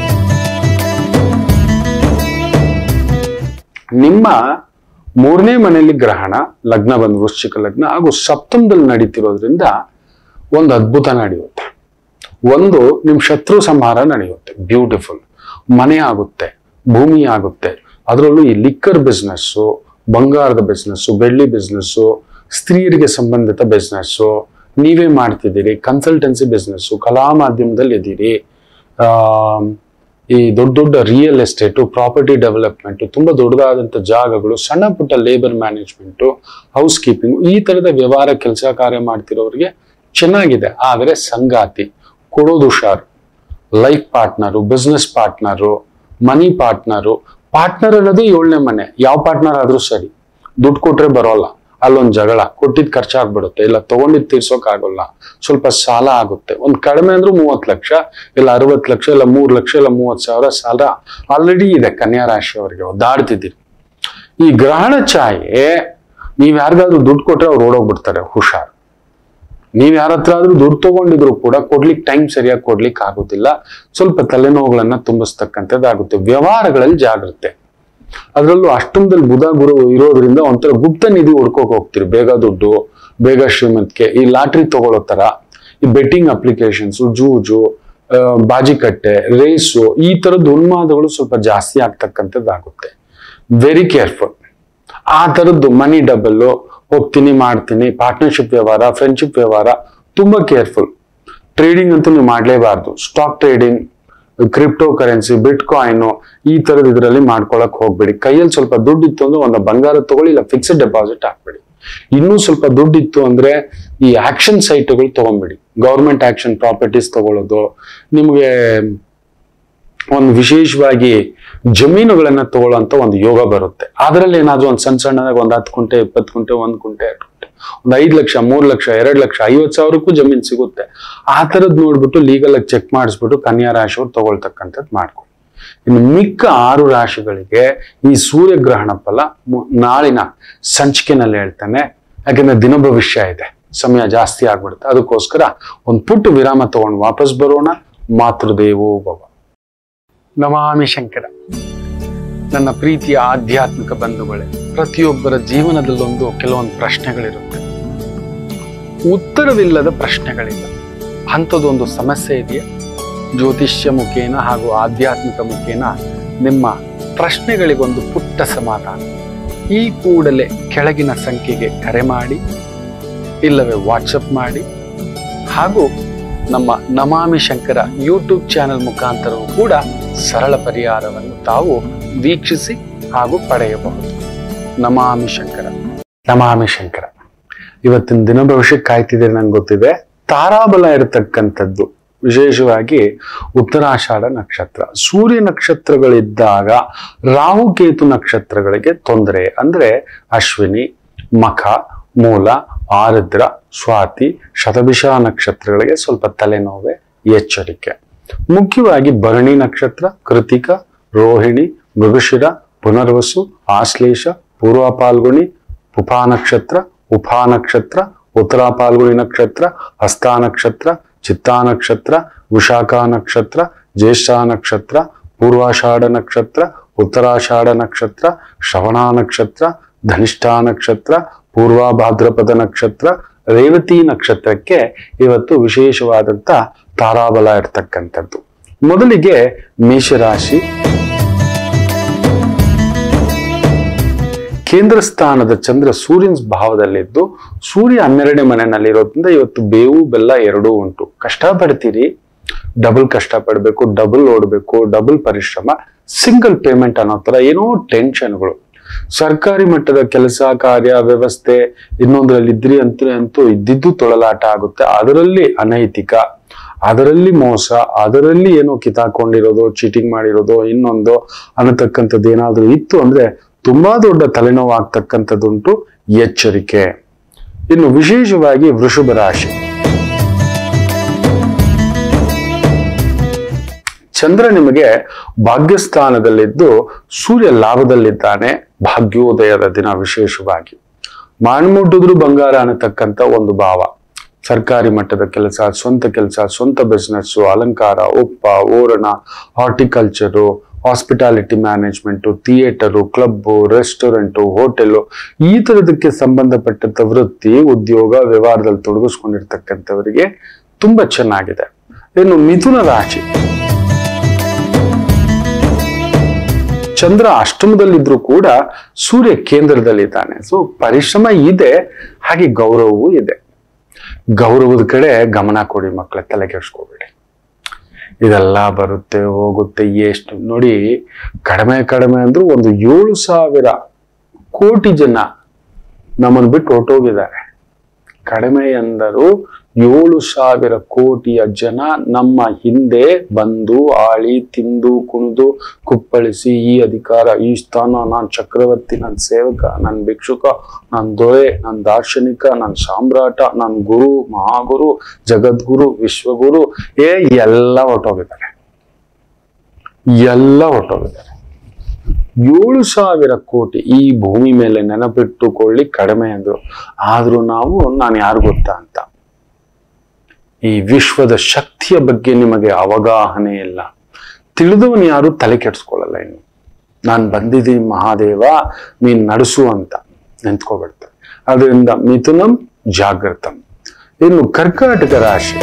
[SPEAKER 1] ನಿಮ್ಮ ಮೂರನೇ ಮನೆಯಲ್ಲಿ ಗ್ರಹಣ ಲಗ್ನ ಬಂದು ವೃಶ್ಚಿಕ ಲಗ್ನ ಹಾಗೂ ಸಪ್ತಮದಲ್ಲಿ ನಡೀತಿರೋದ್ರಿಂದ ಒಂದು ಅದ್ಭುತ ನಡೆಯುತ್ತೆ ಒಂದು ನಿಮ್ ಶತ್ರು ಸಂಹಾರ ನಡೆಯುತ್ತೆ ಬ್ಯೂಟಿಫುಲ್ ಮನೆ ಆಗುತ್ತೆ ಭೂಮಿ ಆಗುತ್ತೆ ಅದರಲ್ಲೂ ಈ ಲಿಕ್ಕರ್ ಬಿಸ್ನೆಸ್ಸು ಬಂಗಾರದ ಬಿಸ್ನೆಸ್ಸು ಬೆಳ್ಳಿ ಬಿಸ್ನೆಸ್ಸು ಸ್ತ್ರೀಯರಿಗೆ ಸಂಬಂಧಿತ ಬಿಸ್ನೆಸ್ಸು ನೀವೇ ಮಾಡ್ತಿದ್ದೀರಿ ಕನ್ಸಲ್ಟೆನ್ಸಿ ಬಿಸ್ನೆಸ್ಸು ಕಲಾ ಮಾಧ್ಯಮದಲ್ಲಿ ಇದ್ದೀರಿ ಆ ಈ ದೊಡ್ಡ ದೊಡ್ಡ ರಿಯಲ್ ಎಸ್ಟೇಟು ಪ್ರಾಪರ್ಟಿ ಡೆವಲಪ್ಮೆಂಟ್ ತುಂಬಾ ದೊಡ್ಡದಾದಂಥ ಜಾಗಗಳು ಸಣ್ಣ ಪುಟ್ಟ ಲೇಬರ್ ಮ್ಯಾನೇಜ್ಮೆಂಟು ಹೌಸ್ ಕೀಪಿಂಗ್ ಈ ತರದ ವ್ಯವಹಾರ ಕೆಲಸ ಕಾರ್ಯ ಮಾಡ್ತಿರೋರಿಗೆ ಚೆನ್ನಾಗಿದೆ ಆದರೆ ಸಂಗಾತಿ ಕೊಡೋದು ಹುಷಾರು life partner business partner money partner partner ಅನ್ನೋದೇ ಏಳನೇ ಮನೆ ಯಾವ ಪಾರ್ಟ್ನರ್ ಆದ್ರೂ ಸರಿ ದುಡ್ಡು ಕೊಟ್ರೆ ಬರೋಲ್ಲ ಅಲ್ಲೊಂದ್ ಜಗಳ ಕೊಟ್ಟಿದ್ ಖರ್ಚಾಗ್ಬಿಡುತ್ತೆ ಇಲ್ಲ ತಗೊಂಡಿದ್ ತೀರ್ಸೋಕ್ ಆಗೋಲ್ಲ ಸ್ವಲ್ಪ ಸಾಲ ಆಗುತ್ತೆ ಒಂದ್ ಕಡಿಮೆ ಅಂದ್ರೂ ಮೂವತ್ ಲಕ್ಷ ಇಲ್ಲ ಅರವತ್ ಲಕ್ಷ ಇಲ್ಲ ಮೂರ್ ಲಕ್ಷ ಇಲ್ಲ ಮೂವತ್ ಸಾವಿರ ಸಾಲ ಆಲ್ರೆಡಿ ಇದೆ ಕನ್ಯಾ ರಾಶಿಯವರಿಗೆ ಒದ್ದಾಡ್ತಿದ್ದೀರಿ ಈ ಗ್ರಹಣ ಛಾಯೆ ನೀವ್ ಯಾರಿಗಾದ್ರೂ ದುಡ್ಡು ಕೊಟ್ರೆ ಅವ್ರು ಓಡೋಗ್ಬಿಡ್ತಾರೆ ಹುಷಾರ್ ನೀವ್ ಯಾರ ಹತ್ರ ಆದ್ರೂ ದುಡ್ಡು ತಗೊಂಡಿದ್ರು ಕೂಡ ಕೊಡ್ಲಿಕ್ಕೆ ಟೈಮ್ ಸರಿಯಾಗಿ ಕೊಡ್ಲಿಕ್ಕೆ ಆಗುದಿಲ್ಲ ಸ್ವಲ್ಪ ತಲೆನೋವುಗಳನ್ನ ತುಂಬಿಸ್ತಕ್ಕಂಥದ್ದಾಗುತ್ತೆ ವ್ಯವಹಾರಗಳಲ್ಲಿ ಜಾಗ್ರತೆ ಅದರಲ್ಲೂ ಅಷ್ಟಮದಲ್ಲಿ ಬುಧ ಗುರು ಇರೋದ್ರಿಂದ ಒಂಥರ ಗುಪ್ತ ನಿಧಿ ಹುಡ್ಕೋಕ್ ಹೋಗ್ತೀರಿ ಬೇಗ ದುಡ್ಡು ಬೇಗ ಶ್ರೀಮಂತಿಕೆ ಈ ಲಾಟ್ರಿ ತಗೊಳ್ಳೋ ತರ ಈ ಬೆಟ್ಟಿಂಗ್ ಅಪ್ಲಿಕೇಶನ್ಸ್ ಜೂಜು ಆ, ಬಾಜಿಕಟ್ಟೆ ರೇಸು ಈ ತರದ ಉನ್ಮಾದಗಳು ಸ್ವಲ್ಪ ಜಾಸ್ತಿ ಆಗ್ತಕ್ಕಂಥದ್ದಾಗುತ್ತೆ ವೆರಿ ಕೇರ್ಫುಲ್ ಆ ತರದ್ದು ಮನಿ ಡಬಲ್ ಹೋಗ್ತೀನಿ ಮಾಡ್ತೀನಿ ಪಾರ್ಟ್ನರ್ಶಿಪ್ ವ್ಯವಹಾರ ಫ್ರೆಂಡ್ಶಿಪ್ ವ್ಯವಹಾರ ತುಂಬಾ ಕೇರ್ಫುಲ್ ಟ್ರೇಡಿಂಗ್ ಅಂತೂ ನೀವು ಮಾಡಲೇಬಾರ್ದು stock trading cryptocurrency bitcoin ಈ ತರದ ಇದರಲ್ಲಿ ಮಾಡ್ಕೊಳಕ್ ಹೋಗ್ಬೇಡಿ ಕೈಯಲ್ಲಿ ಸ್ವಲ್ಪ ದುಡ್ಡು ಇತ್ತು ಅಂದ್ರೆ ಒಂದು ಬಂಗಾರ ತಗೊಳ್ಳಿ ಇಲ್ಲ ಫಿಕ್ಸ್ಡ್ ಡೆಪಾಸಿಟ್ ಹಾಕ್ಬೇಡಿ ಇನ್ನೂ ಸ್ವಲ್ಪ ದುಡ್ಡು ಇತ್ತು ಅಂದ್ರೆ ಈ ಆಕ್ಷನ್ ಸೈಟ್ಗಳು ತಗೊಂಬಿಡಿ ಗೌರ್ಮೆಂಟ್ ಆಕ್ಷನ್ ಪ್ರಾಪರ್ಟೀಸ್ ತಗೊಳ್ಳೋದು ನಿಮಗೆ ಒಂದು ವಿಶೇಷವಾಗಿ ಜಮೀನುಗಳನ್ನ ತಗೊಳ್ಳೋಂತ ಒಂದು ಯೋಗ ಬರುತ್ತೆ ಅದರಲ್ಲಿ ಏನಾದ್ರೂ ಒಂದು ಸಣ್ಣ ಸಣ್ಣದಾಗ ಒಂದು ಹತ್ತು ಕುಂಟೆ ಇಪ್ಪತ್ತು ಕುಂಟೆ ಒಂದು ಕುಂಟೆ ಎರಡು ಕುಂಟೆ ಒಂದು ಐದು ಲಕ್ಷ ಮೂರು ಲಕ್ಷ ಎರಡು ಲಕ್ಷ ಐವತ್ತು ಸಾವಿರಕ್ಕೂ ಜಮೀನು ಸಿಗುತ್ತೆ ಆ ಥರದ್ದು ನೋಡ್ಬಿಟ್ಟು ಲೀಗಲ್ ಆಗಿ ಚೆಕ್ ಮಾಡಿಸ್ಬಿಟ್ಟು ಕನ್ಯಾ ರಾಶಿಯವ್ರು ತಗೊಳ್ತಕ್ಕಂಥದ್ದು ಮಾಡ್ಕೊಳ್ಳಿ ಇನ್ನು ಮಿಕ್ಕ ಆರು ರಾಶಿಗಳಿಗೆ ಈ ಸೂರ್ಯಗ್ರಹಣ ಫಲ ಮು- ನಾಳಿನ ಸಂಚಿಕೆನಲ್ಲಿ ಹೇಳ್ತಾನೆ ಯಾಕಂದ್ರೆ ದಿನ ಭವಿಷ್ಯ ಇದೆ ಸಮಯ ಜಾಸ್ತಿ ಆಗ್ಬಿಡುತ್ತೆ ಅದಕ್ಕೋಸ್ಕರ ಒಂದು ಪುಟ್ಟ ವಿರಾಮ ತಗೊಂಡು ವಾಪಸ್ ಬರೋಣ ಮಾತೃದೇವೋ ಭವ ನಮಾಮಿ ಶಂಕರ ನನ್ನ ಪ್ರೀತಿಯ ಆಧ್ಯಾತ್ಮಿಕ ಬಂಧುಗಳೇ ಪ್ರತಿಯೊಬ್ಬರ ಜೀವನದಲ್ಲೊಂದು ಕೆಲವೊಂದು ಪ್ರಶ್ನೆಗಳಿರುತ್ತೆ ಉತ್ತರವಿಲ್ಲದ ಪ್ರಶ್ನೆಗಳಿಲ್ಲ ಅಂಥದ್ದೊಂದು ಸಮಸ್ಯೆ ಇದೆಯಾ ಜ್ಯೋತಿಷ್ಯ ಮುಖೇನ ಹಾಗೂ ಆಧ್ಯಾತ್ಮಿಕ ಮುಖೇನ ನಿಮ್ಮ ಪ್ರಶ್ನೆಗಳಿಗೊಂದು ಪುಟ್ಟ ಸಮಾಧಾನ ಈ ಕೂಡಲೇ ಕೆಳಗಿನ ಸಂಖ್ಯೆಗೆ ಕರೆ ಮಾಡಿ ಇಲ್ಲವೇ ವಾಟ್ಸಪ್ ಮಾಡಿ ಹಾಗೂ ನಮ್ಮ ನಮಾಮಿ ಶಂಕರ ಯೂಟ್ಯೂಬ್ ಚಾನೆಲ್ ಮುಖಾಂತರವೂ ಕೂಡ ಸರಳ ಪರಿಹಾರವನ್ನು ತಾವು ವೀಕ್ಷಿಸಿ ಹಾಗೂ ಪಡೆಯಬಹುದು ನಮಾಮಿ ಶಂಕರ ನಮಾಮಿ ಶಂಕರ ಇವತ್ತಿನ ದಿನ ಭವಿಷ್ಯಕ್ಕೆ ಕಾಯ್ತಿದೆ ನಂಗೆ ಗೊತ್ತಿದೆ ತಾರಾಬಲ ಇರತಕ್ಕಂಥದ್ದು ವಿಶೇಷವಾಗಿ ಉತ್ತರಾಷಾಢ ನಕ್ಷತ್ರ ಸೂರ್ಯ ನಕ್ಷತ್ರಗಳಿದ್ದಾಗ ರಾಹುಕೇತು ನಕ್ಷತ್ರಗಳಿಗೆ ತೊಂದರೆ ಅಂದ್ರೆ ಅಶ್ವಿನಿ ಮಖ ಮೂಲ ಆರುದ್ರ ಸ್ವಾತಿ ಶತಭಿಷ ನಕ್ಷತ್ರಗಳಿಗೆ ಸ್ವಲ್ಪ ತಲೆನೋವೆ ಎಚ್ಚರಿಕೆ ಮುಖ್ಯವಾಗಿ ಭರಣಿ ನಕ್ಷತ್ರ ಕೃತಿಕ ರೋಹಿಣಿ ಮೃಗಶಿರ ಪುನರ್ವಸು ಆಶ್ಲೇಷ ಪೂರ್ವ ಪಾಲ್ಗುಣಿ ಉಪಾ ನಕ್ಷತ್ರ ಉಪಾ ನಕ್ಷತ್ರ ಉತ್ತರ ಪಾಲ್ಗುಣಿ ನಕ್ಷತ್ರ ಹಸ್ತ ನಕ್ಷತ್ರ ಚಿತ್ತಾ ನಕ್ಷತ್ರ ವಿಶಾಖ ನಕ್ಷತ್ರ ಜ್ಯೇಷ್ಠ ನಕ್ಷತ್ರ ಪೂರ್ವಾಷಾಢ ನಕ್ಷತ್ರ ಉತ್ತರಾಷಾಢ ನಕ್ಷತ್ರ ಶ್ರವಣ ನಕ್ಷತ್ರ ಧನಿಷ್ಠಾ ನಕ್ಷತ್ರ ಪೂರ್ವಭಾದ್ರಪದ ನಕ್ಷತ್ರ ರೇವತಿ ನಕ್ಷತ್ರಕ್ಕೆ ಇವತ್ತು ವಿಶೇಷವಾದಂತ ತಾರಾಬಲ ಇರ್ತಕ್ಕಂಥದ್ದು ಮೊದಲಿಗೆ ಮೇಷರಾಶಿ ಕೇಂದ್ರ ಸ್ಥಾನದ ಚಂದ್ರ ಸೂರ್ಯನ ಭಾವದಲ್ಲಿದ್ದು ಸೂರ್ಯ ಹನ್ನೆರಡನೇ ಮನೆಯಲ್ಲಿರೋದ್ರಿಂದ ಇವತ್ತು ಬೇವು ಬೆಲ್ಲ ಎರಡೂ ಉಂಟು ಕಷ್ಟ ಪಡ್ತೀರಿ ಡಬಲ್ ಕಷ್ಟ ಪಡ್ಬೇಕು ಡಬಲ್ ಓಡಬೇಕು ಡಬಲ್ ಪರಿಶ್ರಮ ಸಿಂಗಲ್ ಪೇಮೆಂಟ್ ಅನ್ನೋ ತರ ಏನೋ ಟೆನ್ಷನ್ಗಳು ಸರ್ಕಾರಿ ಮಟ್ಟದ ಕೆಲಸ ಕಾರ್ಯ ವ್ಯವಸ್ಥೆ ಇನ್ನೊಂದರಲ್ಲಿ ಇದ್ರಿ ಅಂತ ಅಂತೂ ಇದ್ದಿದ್ದು ತೊಳಲಾಟ ಆಗುತ್ತೆ ಅದರಲ್ಲಿ ಅನೈತಿಕ ಅದರಲ್ಲಿ ಮೋಸ ಅದರಲ್ಲಿ ಏನೋ ಕಿತಾಕೊಂಡಿರೋದು ಚೀಟಿಂಗ್ ಮಾಡಿರೋದು ಇನ್ನೊಂದು ಅನ್ನತಕ್ಕಂಥದ್ದು ಏನಾದ್ರೂ ಇತ್ತು ಅಂದ್ರೆ ತುಂಬಾ ದೊಡ್ಡ ತಲೆನೋವು ಆಗ್ತಕ್ಕಂಥದ್ದುಂಟು ಎಚ್ಚರಿಕೆ ಇನ್ನು ವಿಶೇಷವಾಗಿ ವೃಷಭ ರಾಶಿ ಚಂದ್ರ ನಿಮಗೆ ಭಾಗ್ಯಸ್ಥಾನದಲ್ಲಿದ್ದು ಸೂರ್ಯ ಲಾಭದಲ್ಲಿದ್ದಾನೆ ಭಾಗ್ಯೋದಯದ ದಿನ ವಿಶೇಷವಾಗಿ ಮಾಡ್ಮುಟ್ಟಿದ್ರು ಬಂಗಾರ ಅನ್ನತಕ್ಕಂಥ ಒಂದು ಭಾವ ಸರ್ಕಾರಿ ಮಟ್ಟದ ಕೆಲಸ ಸ್ವಂತ ಕೆಲಸ ಸ್ವಂತ ಬಿಸ್ನೆಸ್ ಅಲಂಕಾರ ಉಪ್ಪ ಓರಣ horticulture hospitality management theatre club restaurant hotel ಈ ತರದಕ್ಕೆ ಸಂಬಂಧಪಟ್ಟಂತ ವೃತ್ತಿ ಉದ್ಯೋಗ ವ್ಯವಹಾರದಲ್ಲಿ ತೊಡಗಿಸ್ಕೊಂಡಿರ್ತಕ್ಕಂಥವರಿಗೆ ತುಂಬಾ ಚೆನ್ನಾಗಿದೆ ಇನ್ನು ಮಿಥುನ ರಾಶಿ ಚಂದ್ರ ಅಷ್ಟಮದಲ್ಲಿದ್ರು ಕೂಡ ಸೂರ್ಯ ಕೇಂದ್ರದಲ್ಲಿದ್ದಾನೆ ಸೊ ಪರಿಶ್ರಮ ಇದೆ ಹಾಗೆ ಗೌರವವೂ ಇದೆ ಗೌರವದ ಕಡೆ ಗಮನ ಕೊಡಿ ಮಕ್ಕಳ ತಲೆ ಕೆಡ್ಸ್ಕೋಬೇಡಿ ಇದೆಲ್ಲ ಬರುತ್ತೆ ಹೋಗುತ್ತೆ ಎಷ್ಟು ನೋಡಿ ಕಡಿಮೆ ಕಡಿಮೆ ಅಂದ್ರೂ ಒಂದು ಏಳು ಸಾವಿರ ಕೋಟಿ ಜನ ನಮ್ಮನ್ನು ಬಿಟ್ಟು ಹೊರಟೋಗಿದ್ದಾರೆ ಕಡಿಮೆ ಎಂದರು ಏಳು ಸಾವಿರ ಕೋಟಿಯ ಜನ ನಮ್ಮ ಹಿಂದೆ ಬಂದು ಆಳಿ ತಿಂದು ಕುಣಿದು ಕುಪ್ಪಳಿಸಿ ಈ ಅಧಿಕಾರ ಈ ಸ್ಥಾನ ನಾನ್ ಚಕ್ರವರ್ತಿ ನನ್ ಸೇವಕ ನನ್ ಭಿಕ್ಷುಕ ನನ್ ದೊರೆ ನನ್ ದಾರ್ಶನಿಕ ನನ್ ಸಾಮ್ರಾಟ ನನ್ ಗುರು ಮಹಾಗುರು ಜಗದ್ಗುರು ವಿಶ್ವಗುರು ಏ ಎಲ್ಲ ಹೊರಟೋಗಿದ್ದಾರೆ ಎಲ್ಲ ಹೊರಟೋಗಿದ್ದಾರೆ ಏಳು ಸಾವಿರ ಕೋಟಿ ಈ ಭೂಮಿ ಮೇಲೆ ನೆನಪಿಟ್ಟುಕೊಳ್ಳಿ ಕಡಿಮೆ ಅಂದ್ರು ಆದ್ರೂ ನಾವು ನಾನು ಯಾರು ಗೊತ್ತಾ ಅಂತ ಈ ವಿಶ್ವದ ಶಕ್ತಿಯ ಬಗ್ಗೆ ನಿಮಗೆ ಅವಗಾಹನೆ ಇಲ್ಲ ತಿಳಿದವನು ಯಾರು ತಲೆ ಕೆಡಿಸ್ಕೊಳ್ಳಲ್ಲ ಇನ್ನು ನಾನು ಬಂದಿದ್ದೀನಿ ಮಹಾದೇವ ನೀನ್ ನಡೆಸು ಅಂತ ನಿಂತ್ಕೊಬಿಡ್ತಾರೆ ಅದರಿಂದ ಮಿಥುನಂ ಜಾಗೃತಂ ಇನ್ನು ಕರ್ಕಾಟಕ ರಾಶಿ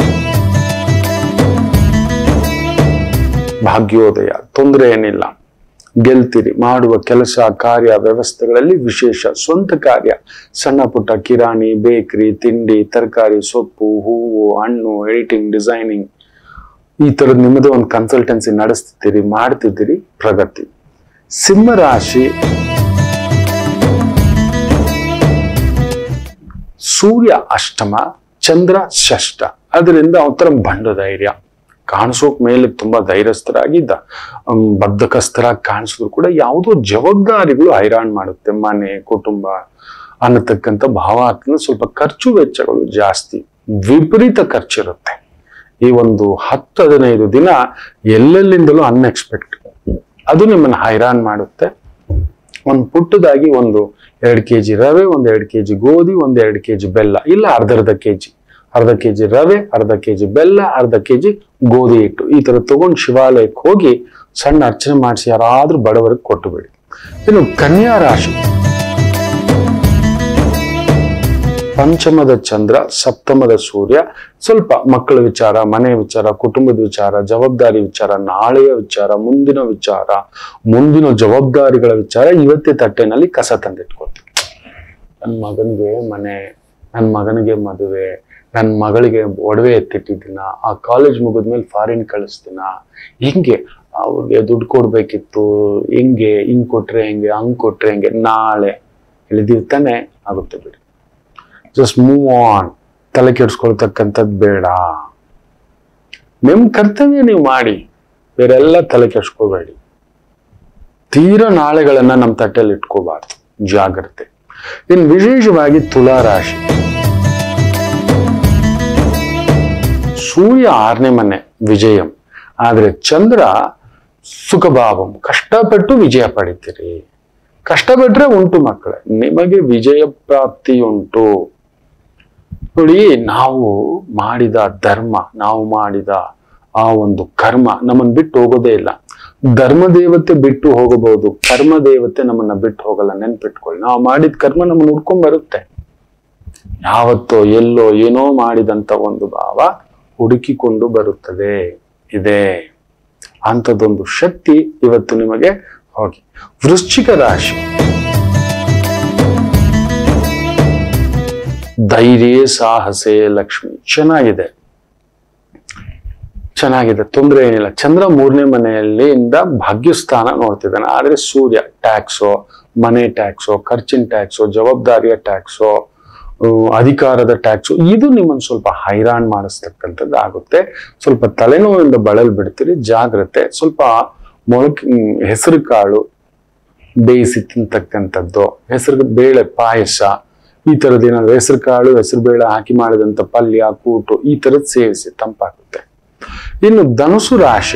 [SPEAKER 1] ಭಾಗ್ಯೋದಯ ತೊಂದರೆ ಏನಿಲ್ಲ ಗೆಲ್ತೀರಿ ಮಾಡುವ ಕೆಲಸ ಕಾರ್ಯ ವ್ಯವಸ್ಥೆಗಳಲ್ಲಿ ವಿಶೇಷ ಸ್ವಂತ ಕಾರ್ಯ ಸಣ್ಣ ಪುಟ್ಟ ಕಿರಾಣಿ ಬೇಕರಿ ತಿಂಡಿ ತರಕಾರಿ ಸೊಪ್ಪು ಹೂವು ಹಣ್ಣು ಎಡಿಟಿಂಗ್ ಡಿಸೈನಿಂಗ್ ಈ ತರದ ನಿಮ್ಮದೇ ಒಂದು ಕನ್ಸಲ್ಟೆನ್ಸಿ ನಡೆಸ್ತಿದ್ದೀರಿ ಮಾಡ್ತಿದ್ದೀರಿ ಪ್ರಗತಿ ಸಿಂಹರಾಶಿ ಸೂರ್ಯ ಅಷ್ಟಮ ಚಂದ್ರ ಷಷ್ಠ ಅದರಿಂದ ಒಂಥರ ಬಂಡ ಧೈರ್ಯ ಕಾಣಿಸೋಕ್ ಮೇಲೆ ತುಂಬಾ ಧೈರ್ಯಸ್ಥರಾಗಿದ್ದ ಹ್ಮ್, ಬದ್ಧಕಸ್ಥರಾಗಿ ಕಾಣಿಸಿದ್ರು ಕೂಡ ಯಾವುದೋ ಜವಾಬ್ದಾರಿಗಳು ಹೈರಾಣ್ ಮಾಡುತ್ತೆ ಮನೆ ಕುಟುಂಬ ಅನ್ನತಕ್ಕಂಥ ಭಾವಾರ್ಥನ ಸ್ವಲ್ಪ ಖರ್ಚು ವೆಚ್ಚಗಳು ಜಾಸ್ತಿ ವಿಪರೀತ ಖರ್ಚಿರುತ್ತೆ ಈ ಒಂದು ಹತ್ತು ಹದಿನೈದು ದಿನ ಎಲ್ಲೆಲ್ಲಿಂದಲೂ ಅನ್ಎಕ್ಸ್ಪೆಕ್ಟ್ ಅದು ನಿಮ್ಮನ್ನ ಹೈರಾಣ್ ಮಾಡುತ್ತೆ ಒಂದು ಪುಟ್ಟದಾಗಿ ಒಂದು ಎರಡು ಕೆ ಜಿ ರವೆ ಒಂದು ಎರಡು ಕೆ ಜಿ ಗೋಧಿ ಒಂದು ಎರಡು ಕೆ ಜಿ ಬೆಲ್ಲ ಇಲ್ಲ ಅರ್ಧ ಅರ್ಧ ಕೆ ಜಿ ಅರ್ಧ ಕೆ ಜಿ ರವೆ ಅರ್ಧ ಕೆ ಜಿ ಬೆಲ್ಲ ಅರ್ಧ ಕೆ ಜಿ ಗೋಧಿ ಹಿಟ್ಟು ಈ ತರ ತಗೊಂಡು ಶಿವಾಲಯಕ್ಕೆ ಹೋಗಿ ಸಣ್ಣ ಅರ್ಚನೆ ಮಾಡಿಸಿ ಯಾರಾದ್ರೂ ಬಡವರಿಗೆ ಕೊಟ್ಟು ಬಿಡಿ ಇನ್ನು ಕನ್ಯಾ ರಾಶಿ ಪಂಚಮದ ಚಂದ್ರ ಸಪ್ತಮದ ಸೂರ್ಯ ಸ್ವಲ್ಪ ಮಕ್ಕಳ ವಿಚಾರ ಮನೆ ವಿಚಾರ ಕುಟುಂಬದ ವಿಚಾರ ಜವಾಬ್ದಾರಿ ವಿಚಾರ ನಾಳೆಯ ವಿಚಾರ ಮುಂದಿನ ವಿಚಾರ ಮುಂದಿನ ಜವಾಬ್ದಾರಿಗಳ ವಿಚಾರ ಇವತ್ತೇ ತಟ್ಟೆನಲ್ಲಿ ಕಸ ತಂದಿಟ್ಕೊಳ್ತೀವಿ ನನ್ನ ಮಗನಿಗೆ ಮನೆ ನನ್ನ ಮಗನಿಗೆ ಮದುವೆ ನನ್ನ ಮಗಳಿಗೆ ಒಡವೆ ಎತ್ತಿಟ್ಟಿದ್ದೀನ ಆ ಕಾಲೇಜ್ ಮುಗಿದ್ಮೇಲೆ ಫಾರಿನ್ ಕಳಿಸ್ತೀನ ಹಿಂಗೆ ಅವ್ರಿಗೆ ದುಡ್ಡು ಕೊಡ್ಬೇಕಿತ್ತು ಹಿಂಗೆ ಹಿಂಗ್ ಕೊಟ್ರೆ ಹೆಂಗೆ ಹಂಗ್ ಕೊಟ್ರೆ ಹೆಂಗೆ ನಾಳೆ ಹೇಳಿದೀವಿ ತಾನೆ ಆಗುತ್ತೆ ಬಿಡಿ ಜಸ್ಟ್ ಮೂವ್ ಆನ್ ತಲೆ ಕೆಡ್ಸ್ಕೊಳ್ತಕ್ಕಂಥದ್ದು ಬೇಡ ನಿಮ್ ಕರ್ತವ್ಯ ನೀವು ಮಾಡಿ ಬೇರೆಲ್ಲ ತಲೆ ಕೆಡ್ಸ್ಕೋಬೇಡಿ ತೀರ ನಾಳೆಗಳನ್ನ ನಮ್ಮ ತಟ್ಟೆಯಲ್ಲಿ ಇಟ್ಕೋಬಾರ್ದು ಜಾಗ್ರತೆ ಇನ್ನು ವಿಶೇಷವಾಗಿ ತುಲಾ ರಾಶಿ ಸೂರ್ಯ ಆರನೇ ಮನೆ ವಿಜಯಂ ಆದ್ರೆ ಚಂದ್ರ ಸುಖಭಾವಂ ಕಷ್ಟಪಟ್ಟು ವಿಜಯ ಪಡಿತೀರಿ ಕಷ್ಟಪಟ್ರೆ ಉಂಟು ಮಕ್ಕಳೇ ನಿಮಗೆ ವಿಜಯ ಪ್ರಾಪ್ತಿ ಉಂಟು ನೋಡಿ ನಾವು ಮಾಡಿದ ಧರ್ಮ ನಾವು ಮಾಡಿದ ಆ ಒಂದು ಕರ್ಮ ನಮ್ಮನ್ನು ಬಿಟ್ಟು ಹೋಗೋದೇ ಇಲ್ಲ ಧರ್ಮ ದೇವತೆ ಬಿಟ್ಟು ಹೋಗಬಹುದು ಕರ್ಮ ದೇವತೆ ನಮ್ಮನ್ನ ಬಿಟ್ಟು ಹೋಗಲ್ಲ ನೆನ್ಪಿಟ್ಕೊಳ್ಳಿ ನಾವು ಮಾಡಿದ ಕರ್ಮ ನಮ್ಮನ್ನ ಹುಡ್ಕೊಂಡ್ ಬರುತ್ತೆ ಯಾವತ್ತೋ ಎಲ್ಲೋ ಏನೋ ಮಾಡಿದಂತ ಒಂದು ಭಾವ ಹುಡುಕಿಕೊಂಡು ಬರುತ್ತದೆ ಇದೆ ಅಂಥದ್ದೊಂದು ಶಕ್ತಿ ಇವತ್ತು ನಿಮಗೆ ಹೋಗಿ ವೃಶ್ಚಿಕ ರಾಶಿ ಧೈರ್ಯ ಸಾಹಸೆ ಲಕ್ಷ್ಮಿ ಚೆನ್ನಾಗಿದೆ ಚೆನ್ನಾಗಿದೆ ತೊಂದರೆ ಏನಿಲ್ಲ ಚಂದ್ರ ಮೂರನೇ ಮನೆಯಲ್ಲಿ ಇಂದ ಭಾಗ್ಯಸ್ಥಾನ ನೋಡ್ತಿದ್ದಾನೆ ಆದ್ರೆ ಸೂರ್ಯ ಟ್ಯಾಕ್ಸೋ ಮನೆ ಟ್ಯಾಕ್ಸೋ ಖರ್ಚಿನ ಟ್ಯಾಕ್ಸೋ ಜವಾಬ್ದಾರಿಯ ಟ್ಯಾಕ್ಸೋ ಅಧಿಕಾರದ ಟ್ಯಾಕ್ಸು ಇದು ನಿಮ್ಮನ್ನು ಸ್ವಲ್ಪ ಹೈರಾಣ್ ಮಾಡಿಸ್ತಕ್ಕಂಥದ್ದು ಆಗುತ್ತೆ ಸ್ವಲ್ಪ ತಲೆನೋವಿಂದ ಬಳಲ್ ಬಿಡ್ತೀರಿ ಜಾಗ್ರತೆ ಸ್ವಲ್ಪ ಮೊಳಕೆ ಹೆಸರು ಕಾಳು ಬೇಯಿಸಿ ತಿಂತಕ್ಕಂಥದ್ದು ಹೆಸರು ಬೇಳೆ ಪಾಯಸ ಈ ತರದ್ ಏನಾದ್ರು ಹೆಸರು ಕಾಳು ಹೆಸರು ಬೇಳೆ ಹಾಕಿ ಮಾಡಿದಂತ ಪಲ್ಯ ಕೂಟು ಈ ತರದ್ ಸೇವಿಸಿ ತಂಪಾಗುತ್ತೆ ಇನ್ನು ಧನುಸು ರಾಶಿ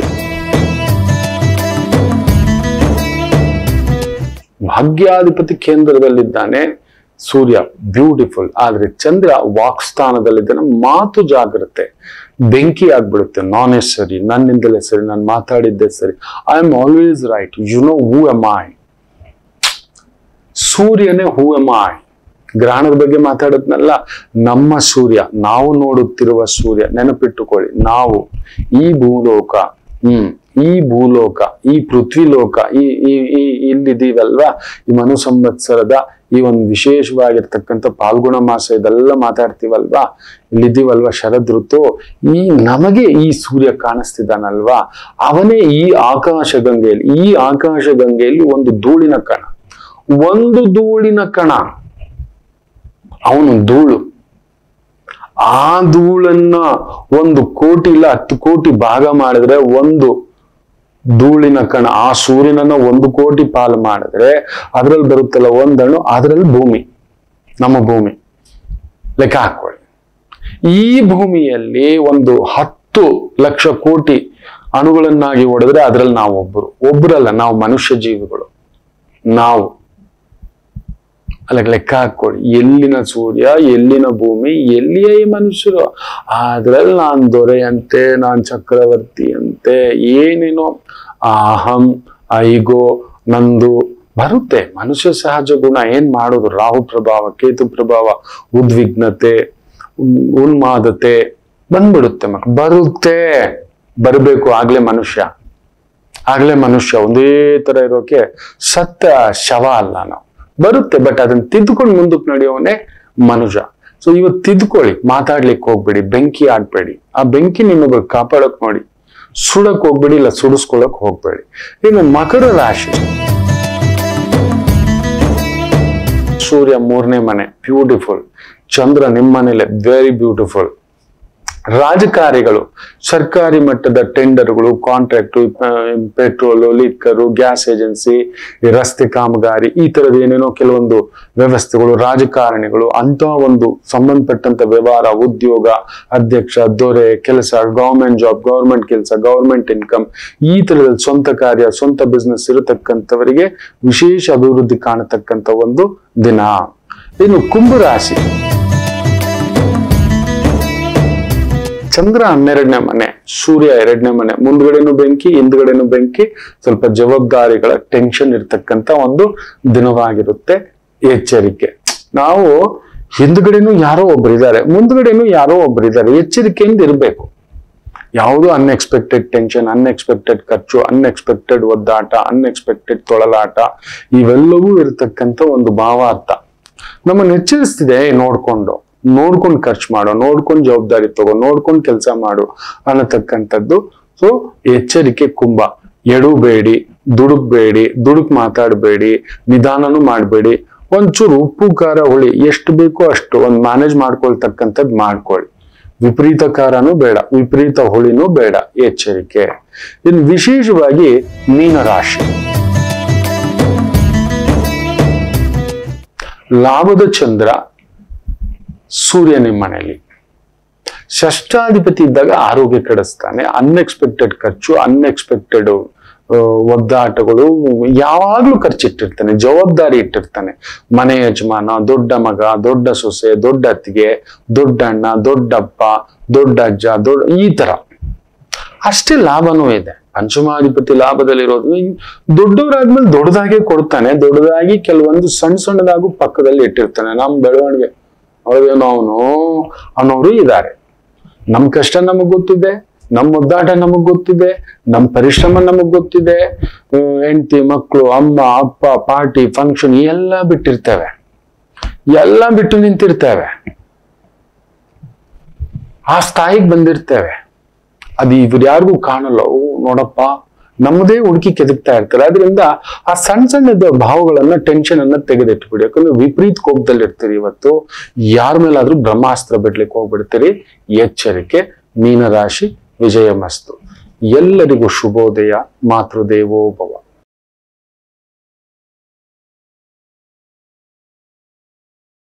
[SPEAKER 1] ಭಾಗ್ಯಾಧಿಪತಿ ಕೇಂದ್ರದಲ್ಲಿದ್ದಾನೆ ಸೂರ್ಯ ಬ್ಯೂಟಿಫುಲ್ ಆದ್ರೆ ಚಂದ್ರ ವಾಕ್ ಸ್ಥಾನದಲ್ಲಿದ್ದಾನೆ ಮಾತು ಜಾಗ್ರತೆ ಬೆಂಕಿ ಆಗ್ಬಿಡುತ್ತೆ ನಾನೇ ಸರಿ ನನ್ನಿಂದಲೇ ಸರಿ ನಾನು ಮಾತಾಡಿದ್ದೆ ಸರಿ I am always right you know who am I ಸೂರ್ಯನೇ ಹೂ ಎಮ್ ಐ ಗ್ರಹಣದ ಬಗ್ಗೆ ಮಾತಾಡದ್ನಲ್ಲ ನಮ್ಮ ಸೂರ್ಯ ನಾವು ನೋಡುತ್ತಿರುವ ಸೂರ್ಯ ನೆನಪಿಟ್ಟುಕೊಳ್ಳಿ ನಾವು ಈ ಭೂಲೋಕ ಹ್ಮ್ ಈ ಭೂಲೋಕ ಈ ಪೃಥ್ವಿ ಲೋಕ ಈ ಈ ಈ ಇಲ್ಲಿದೀವಲ್ವಾ ಈ ಮನು ಸಂವತ್ಸರದ ಈ ಒಂದು ವಿಶೇಷವಾಗಿರ್ತಕ್ಕಂಥ ಪಾಲ್ಗುಣ ಮಾಸ ಇದೆಲ್ಲ ಮಾತಾಡ್ತೀವಲ್ವಾ ಇಲ್ಲಿದ್ದೀವಲ್ವಾ ಶರದ್ ಋತು ಈ ನಮಗೆ ಈ ಸೂರ್ಯ ಕಾಣಿಸ್ತಿದ್ದಾನಲ್ವಾ ಅವನೇ ಈ ಆಕಾಶ ಗಂಗೆಯಲ್ಲಿ ಈ ಆಕಾಶ ಗಂಗೆಯಲ್ಲಿ ಒಂದು ಧೂಳಿನ ಕಣ ಒಂದು ಧೂಳಿನ ಕಣ ಅವನು ಧೂಳು ಆ ಧೂಳನ್ನ ಒಂದು ಕೋಟಿ ಇಲ್ಲ ಹತ್ತು ಕೋಟಿ ಭಾಗ ಮಾಡಿದ್ರೆ ಒಂದು ಧೂಳಿನ ಕಣ ಆ ಸೂರ್ಯನನ್ನ ಒಂದು ಕೋಟಿ ಪಾಲು ಮಾಡಿದ್ರೆ ಅದ್ರಲ್ಲಿ ಬರುತ್ತಲ್ಲ ಒಂದಣು ಅದ್ರಲ್ಲಿ ಭೂಮಿ ನಮ್ಮ ಭೂಮಿ ಲೆಕ್ಕ ಹಾಕೊಳ್ಳಿ ಈ ಭೂಮಿಯಲ್ಲಿ ಒಂದು ಹತ್ತು ಲಕ್ಷ ಕೋಟಿ ಅಣುಗಳನ್ನಾಗಿ ಹೊಡೆದ್ರೆ ಅದ್ರಲ್ಲಿ ನಾವು ಒಬ್ಬರು ಒಬ್ಬರಲ್ಲ ನಾವು ಮನುಷ್ಯ ಜೀವಿಗಳು ನಾವು ಅಲ್ಲ ಲೆಕ್ಕ ಹಾಕೊಳ್ಳಿ ಎಲ್ಲಿನ ಸೂರ್ಯ ಎಲ್ಲಿನ ಭೂಮಿ ಎಲ್ಲಿಯ ಈ ಮನುಷ್ಯರು ಅದ್ರಲ್ಲಿ ನಾನ್ ದೊರೆಯಂತೆ ನಾನ್ ಚಕ್ರವರ್ತಿ ಅಂತೆ ಏನೇನೋ ಅಹಂ ಐಗೋ ನಂದು ಬರುತ್ತೆ ಮನುಷ್ಯ ಸಹಜ ಗುಣ ಏನ್ ಮಾಡೋದು ರಾಹು ಪ್ರಭಾವ ಕೇತು ಪ್ರಭಾವ ಉದ್ವಿಗ್ನತೆ ಉನ್- ಉನ್ಮಾದತೆ ಬಂದ್ಬಿಡುತ್ತೆ ಮಕ್ ಬರುತ್ತೆ ಬರಬೇಕು ಆಗ್ಲೇ ಮನುಷ್ಯ ಆಗ್ಲೇ ಮನುಷ್ಯ ಒಂದೇ ತರ ಇರೋಕೆ ಸತ್ತ ಶವ ಅಲ್ಲ ನಾವು ಬರುತ್ತೆ ಬಟ್ ಅದನ್ನ ತಿದ್ದುಕೊಂಡು ಮುಂದಕ್ಕೆ ನಡೆಯೋವನೇ ಮನುಜ ಸೊ ಇವತ್ತು ತಿದ್ಕೊಳ್ಳಿ ಮಾತಾಡ್ಲಿಕ್ಕೆ ಹೋಗ್ಬೇಡಿ ಬೆಂಕಿ ಆಡ್ಬೇಡಿ ಆ ಬೆಂಕಿ ನಿಮ್ಮೊಬ್ಬರು ಕಾಪಾಡಕ್ ನೋಡಿ ಸುಡಕ್ ಹೋಗ್ಬೇಡಿ ಇಲ್ಲ ಸುಡಿಸ್ಕೊಳಕ್ ಹೋಗ್ಬೇಡಿ ಇನ್ನು ಮಕರ ರಾಶಿ ಸೂರ್ಯ ಮೂರನೇ ಮನೆ ಬ್ಯೂಟಿಫುಲ್ ಚಂದ್ರ ನಿಮ್ಮ ಮನೇಲೆ ವೆರಿ ಬ್ಯೂಟಿಫುಲ್ ರಾಜಕಾರಿಗಳು ಸರ್ಕಾರಿ ಮಟ್ಟದ ಟೆಂಡರ್ಗಳು contract petrol liquor gas agency ಈ ರಸ್ತೆ ಕಾಮಗಾರಿ ಈ ತರದ ಏನೇನೋ ಕೆಲವೊಂದು ವ್ಯವಸ್ಥೆಗಳು ರಾಜಕಾರಣಿಗಳು ಅಂತ ಒಂದು ಸಂಬಂಧಪಟ್ಟಂತ ವ್ಯವಹಾರ ಉದ್ಯೋಗ ಅಧ್ಯಕ್ಷ ದೊರೆ ಕೆಲಸ ಗವರ್ಮೆಂಟ್ ಜಾಬ್ ಗವರ್ಮೆಂಟ್ ಕೆಲಸ ಗವರ್ಮೆಂಟ್ ಇನ್ಕಮ್ ಈ ತರದಲ್ಲಿ ಸ್ವಂತ ಕಾರ್ಯ ಸ್ವಂತ ಬಿಸ್ನೆಸ್ ಇರತಕ್ಕಂಥವರಿಗೆ ವಿಶೇಷ ಅಭಿವೃದ್ಧಿ ಕಾಣತಕ್ಕಂಥ ಒಂದು ದಿನ ಇನ್ನು ಕುಂಭರಾಶಿ ಚಂದ್ರ ಹನ್ನೆರಡನೇ ಮನೆ ಸೂರ್ಯ ಎರಡನೇ ಮನೆ ಮುಂದ್ಗಡೆನು ಬೆಂಕಿ ಹಿಂದ್ಗಡೆನು ಬೆಂಕಿ ಸ್ವಲ್ಪ ಜವಾಬ್ದಾರಿಗಳ ಟೆನ್ಷನ್ ಇರ್ತಕ್ಕಂತ ಒಂದು ದಿನವಾಗಿರುತ್ತೆ ಎಚ್ಚರಿಕೆ ನಾವು ಹಿಂದ್ಗಡೆನು ಯಾರೋ ಒಬ್ರು ಇದ್ದಾರೆ ಮುಂದ್ಗಡೆನು ಯಾರೋ ಒಬ್ರು ಇದ್ದಾರೆ ಎಚ್ಚರಿಕೆಯಿಂದ ಇರಬೇಕು ಯಾವುದು ಅನ್ಎಕ್ಸ್ಪೆಕ್ಟೆಡ್ ಟೆನ್ಷನ್ ಅನ್ಎಕ್ಸ್ಪೆಕ್ಟೆಡ್ ಖರ್ಚು ಅನ್ಎಕ್ಸ್ಪೆಕ್ಟೆಡ್ ಒದ್ದಾಟ ಅನ್ಎಕ್ಸ್ಪೆಕ್ಟೆಡ್ ತೊಳಲಾಟ ಇವೆಲ್ಲವೂ ಇರತಕ್ಕಂತ ಒಂದು ಭಾವಾರ್ಥ ನಮ್ಮನ್ನು ಎಚ್ಚರಿಸ್ತಿದೆ ನೋಡ್ಕೊಂಡು ನೋಡ್ಕೊಂಡು ಖರ್ಚು ಮಾಡೋ ನೋಡ್ಕೊಂಡು ಜವಾಬ್ದಾರಿ ತಗೋ ನೋಡ್ಕೊಂಡು ಕೆಲಸ ಮಾಡು ಅನ್ನತಕ್ಕಂಥದ್ದು ಸೊ ಎಚ್ಚರಿಕೆ ಕುಂಭ ಎಡಬೇಡಿ ದುಡುಕ್ಬೇಡಿ ದುಡುಕ್ ಮಾತಾಡಬೇಡಿ ನಿಧಾನನೂ ಮಾಡಬೇಡಿ ಒಂಚೂರು ಉಪ್ಪು ಖಾರ ಹುಳಿ ಎಷ್ಟು ಬೇಕೋ ಅಷ್ಟು ಒಂದು ಮ್ಯಾನೇಜ್ ಮಾಡ್ಕೊಳ್ತಕ್ಕಂಥದ್ದು ಮಾಡ್ಕೊಳ್ಳಿ ವಿಪರೀತ ಖಾರನೂ ಬೇಡ ವಿಪರೀತ ಹುಳಿನೂ ಬೇಡ ಎಚ್ಚರಿಕೆ ಇನ್ನು ವಿಶೇಷವಾಗಿ ಮೀನರಾಶಿ ಲಾಭದ ಚಂದ್ರ ಸೂರ್ಯ ನಿಮ್ಮ ಮನೆಯಲ್ಲಿ ಷಷ್ಟಾಧಿಪತಿ ಇದ್ದಾಗ ಆರೋಗ್ಯ ಕೆಡಿಸ್ತಾನೆ ಅನ್ಎಕ್ಸ್ಪೆಕ್ಟೆಡ್ ಖರ್ಚು ಅನ್ಎಕ್ಸ್ಪೆಕ್ಟೆಡ್ ಒದ್ದಾಟಗಳು ಯಾವಾಗ್ಲೂ ಖರ್ಚಿಟ್ಟಿರ್ತಾನೆ ಜವಾಬ್ದಾರಿ ಇಟ್ಟಿರ್ತಾನೆ ಮನೆ ಯಜಮಾನ ದೊಡ್ಡ ಮಗ ದೊಡ್ಡ ಸೊಸೆ ದೊಡ್ಡ ಅತ್ತಿಗೆ ದೊಡ್ಡ ಅಣ್ಣ ದೊಡ್ಡಪ್ಪ ದೊಡ್ಡ ಅಜ್ಜ ದೊಡ್ಡ ಈ ತರ ಅಷ್ಟೇ ಲಾಭನೂ ಇದೆ ಪಂಚಮಾಧಿಪತಿ ಲಾಭದಲ್ಲಿರೋದು ಇನ್ ದೊಡ್ಡವರಾದ್ಮೇಲೆ ದೊಡ್ಡದಾಗೆ ಕೊಡ್ತಾನೆ ದೊಡ್ಡದಾಗಿ ಕೆಲವೊಂದು ಸಣ್ಣ ಸಣ್ಣದಾಗೂ ಪಕ್ಕದಲ್ಲಿ ಇಟ್ಟಿರ್ತಾನೆ ನಮ್ ಬೆಳವಣಿಗೆ ಅವ್ರೇನೋ ಅವನು ಅನ್ನೋರು ಇದ್ದಾರೆ ನಮ್ ಕಷ್ಟ ನಮಗ್ ಗೊತ್ತಿದೆ ನಮ್ ಒದ್ದಾಟ ನಮಗ್ ಗೊತ್ತಿದೆ ನಮ್ ಪರಿಶ್ರಮ ನಮಗ್ ಗೊತ್ತಿದೆ ಹೆಂಡತಿ ಮಕ್ಕಳು ಅಮ್ಮ ಅಪ್ಪ ಪಾರ್ಟಿ ಫಂಕ್ಷನ್ ಎಲ್ಲ ಬಿಟ್ಟಿರ್ತೇವೆ ಎಲ್ಲ ಬಿಟ್ಟು ನಿಂತಿರ್ತೇವೆ ಆ ಸ್ಥಾಯಿಗೆ ಬಂದಿರ್ತೇವೆ ಅದು ಇವ್ರು ಯಾರಿಗೂ ಕಾಣಲ್ಲ ಓ ನೋಡಪ್ಪ ನಮ್ಮದೇ ಹುಡುಕಿ ಕೆದಕ್ತಾ ಇರ್ತಾರೆ ಅದರಿಂದ ಆ ಸಣ್ಣ ಸಣ್ಣದ ಭಾವಗಳನ್ನ ಟೆನ್ಷನ್ ಅನ್ನ ತೆಗೆದಿಟ್ಬಿಡಿ ಯಾಕಂದ್ರೆ ವಿಪರೀತ ಕೋಪದಲ್ಲಿ ಇರ್ತೀರಿ ಇವತ್ತು ಯಾರ ಮೇಲಾದ್ರೂ ಬ್ರಹ್ಮಾಸ್ತ್ರ ಬಿಡ್ಲಿಕ್ಕೆ ಹೋಗ್ಬಿಡ್ತೀರಿ ಎಚ್ಚರಿಕೆ ಮೀನರಾಶಿ ವಿಜಯ ಮಸ್ತು ಎಲ್ಲರಿಗೂ ಶುಭೋದಯ ಮಾತೃದೇವೋ ಭವ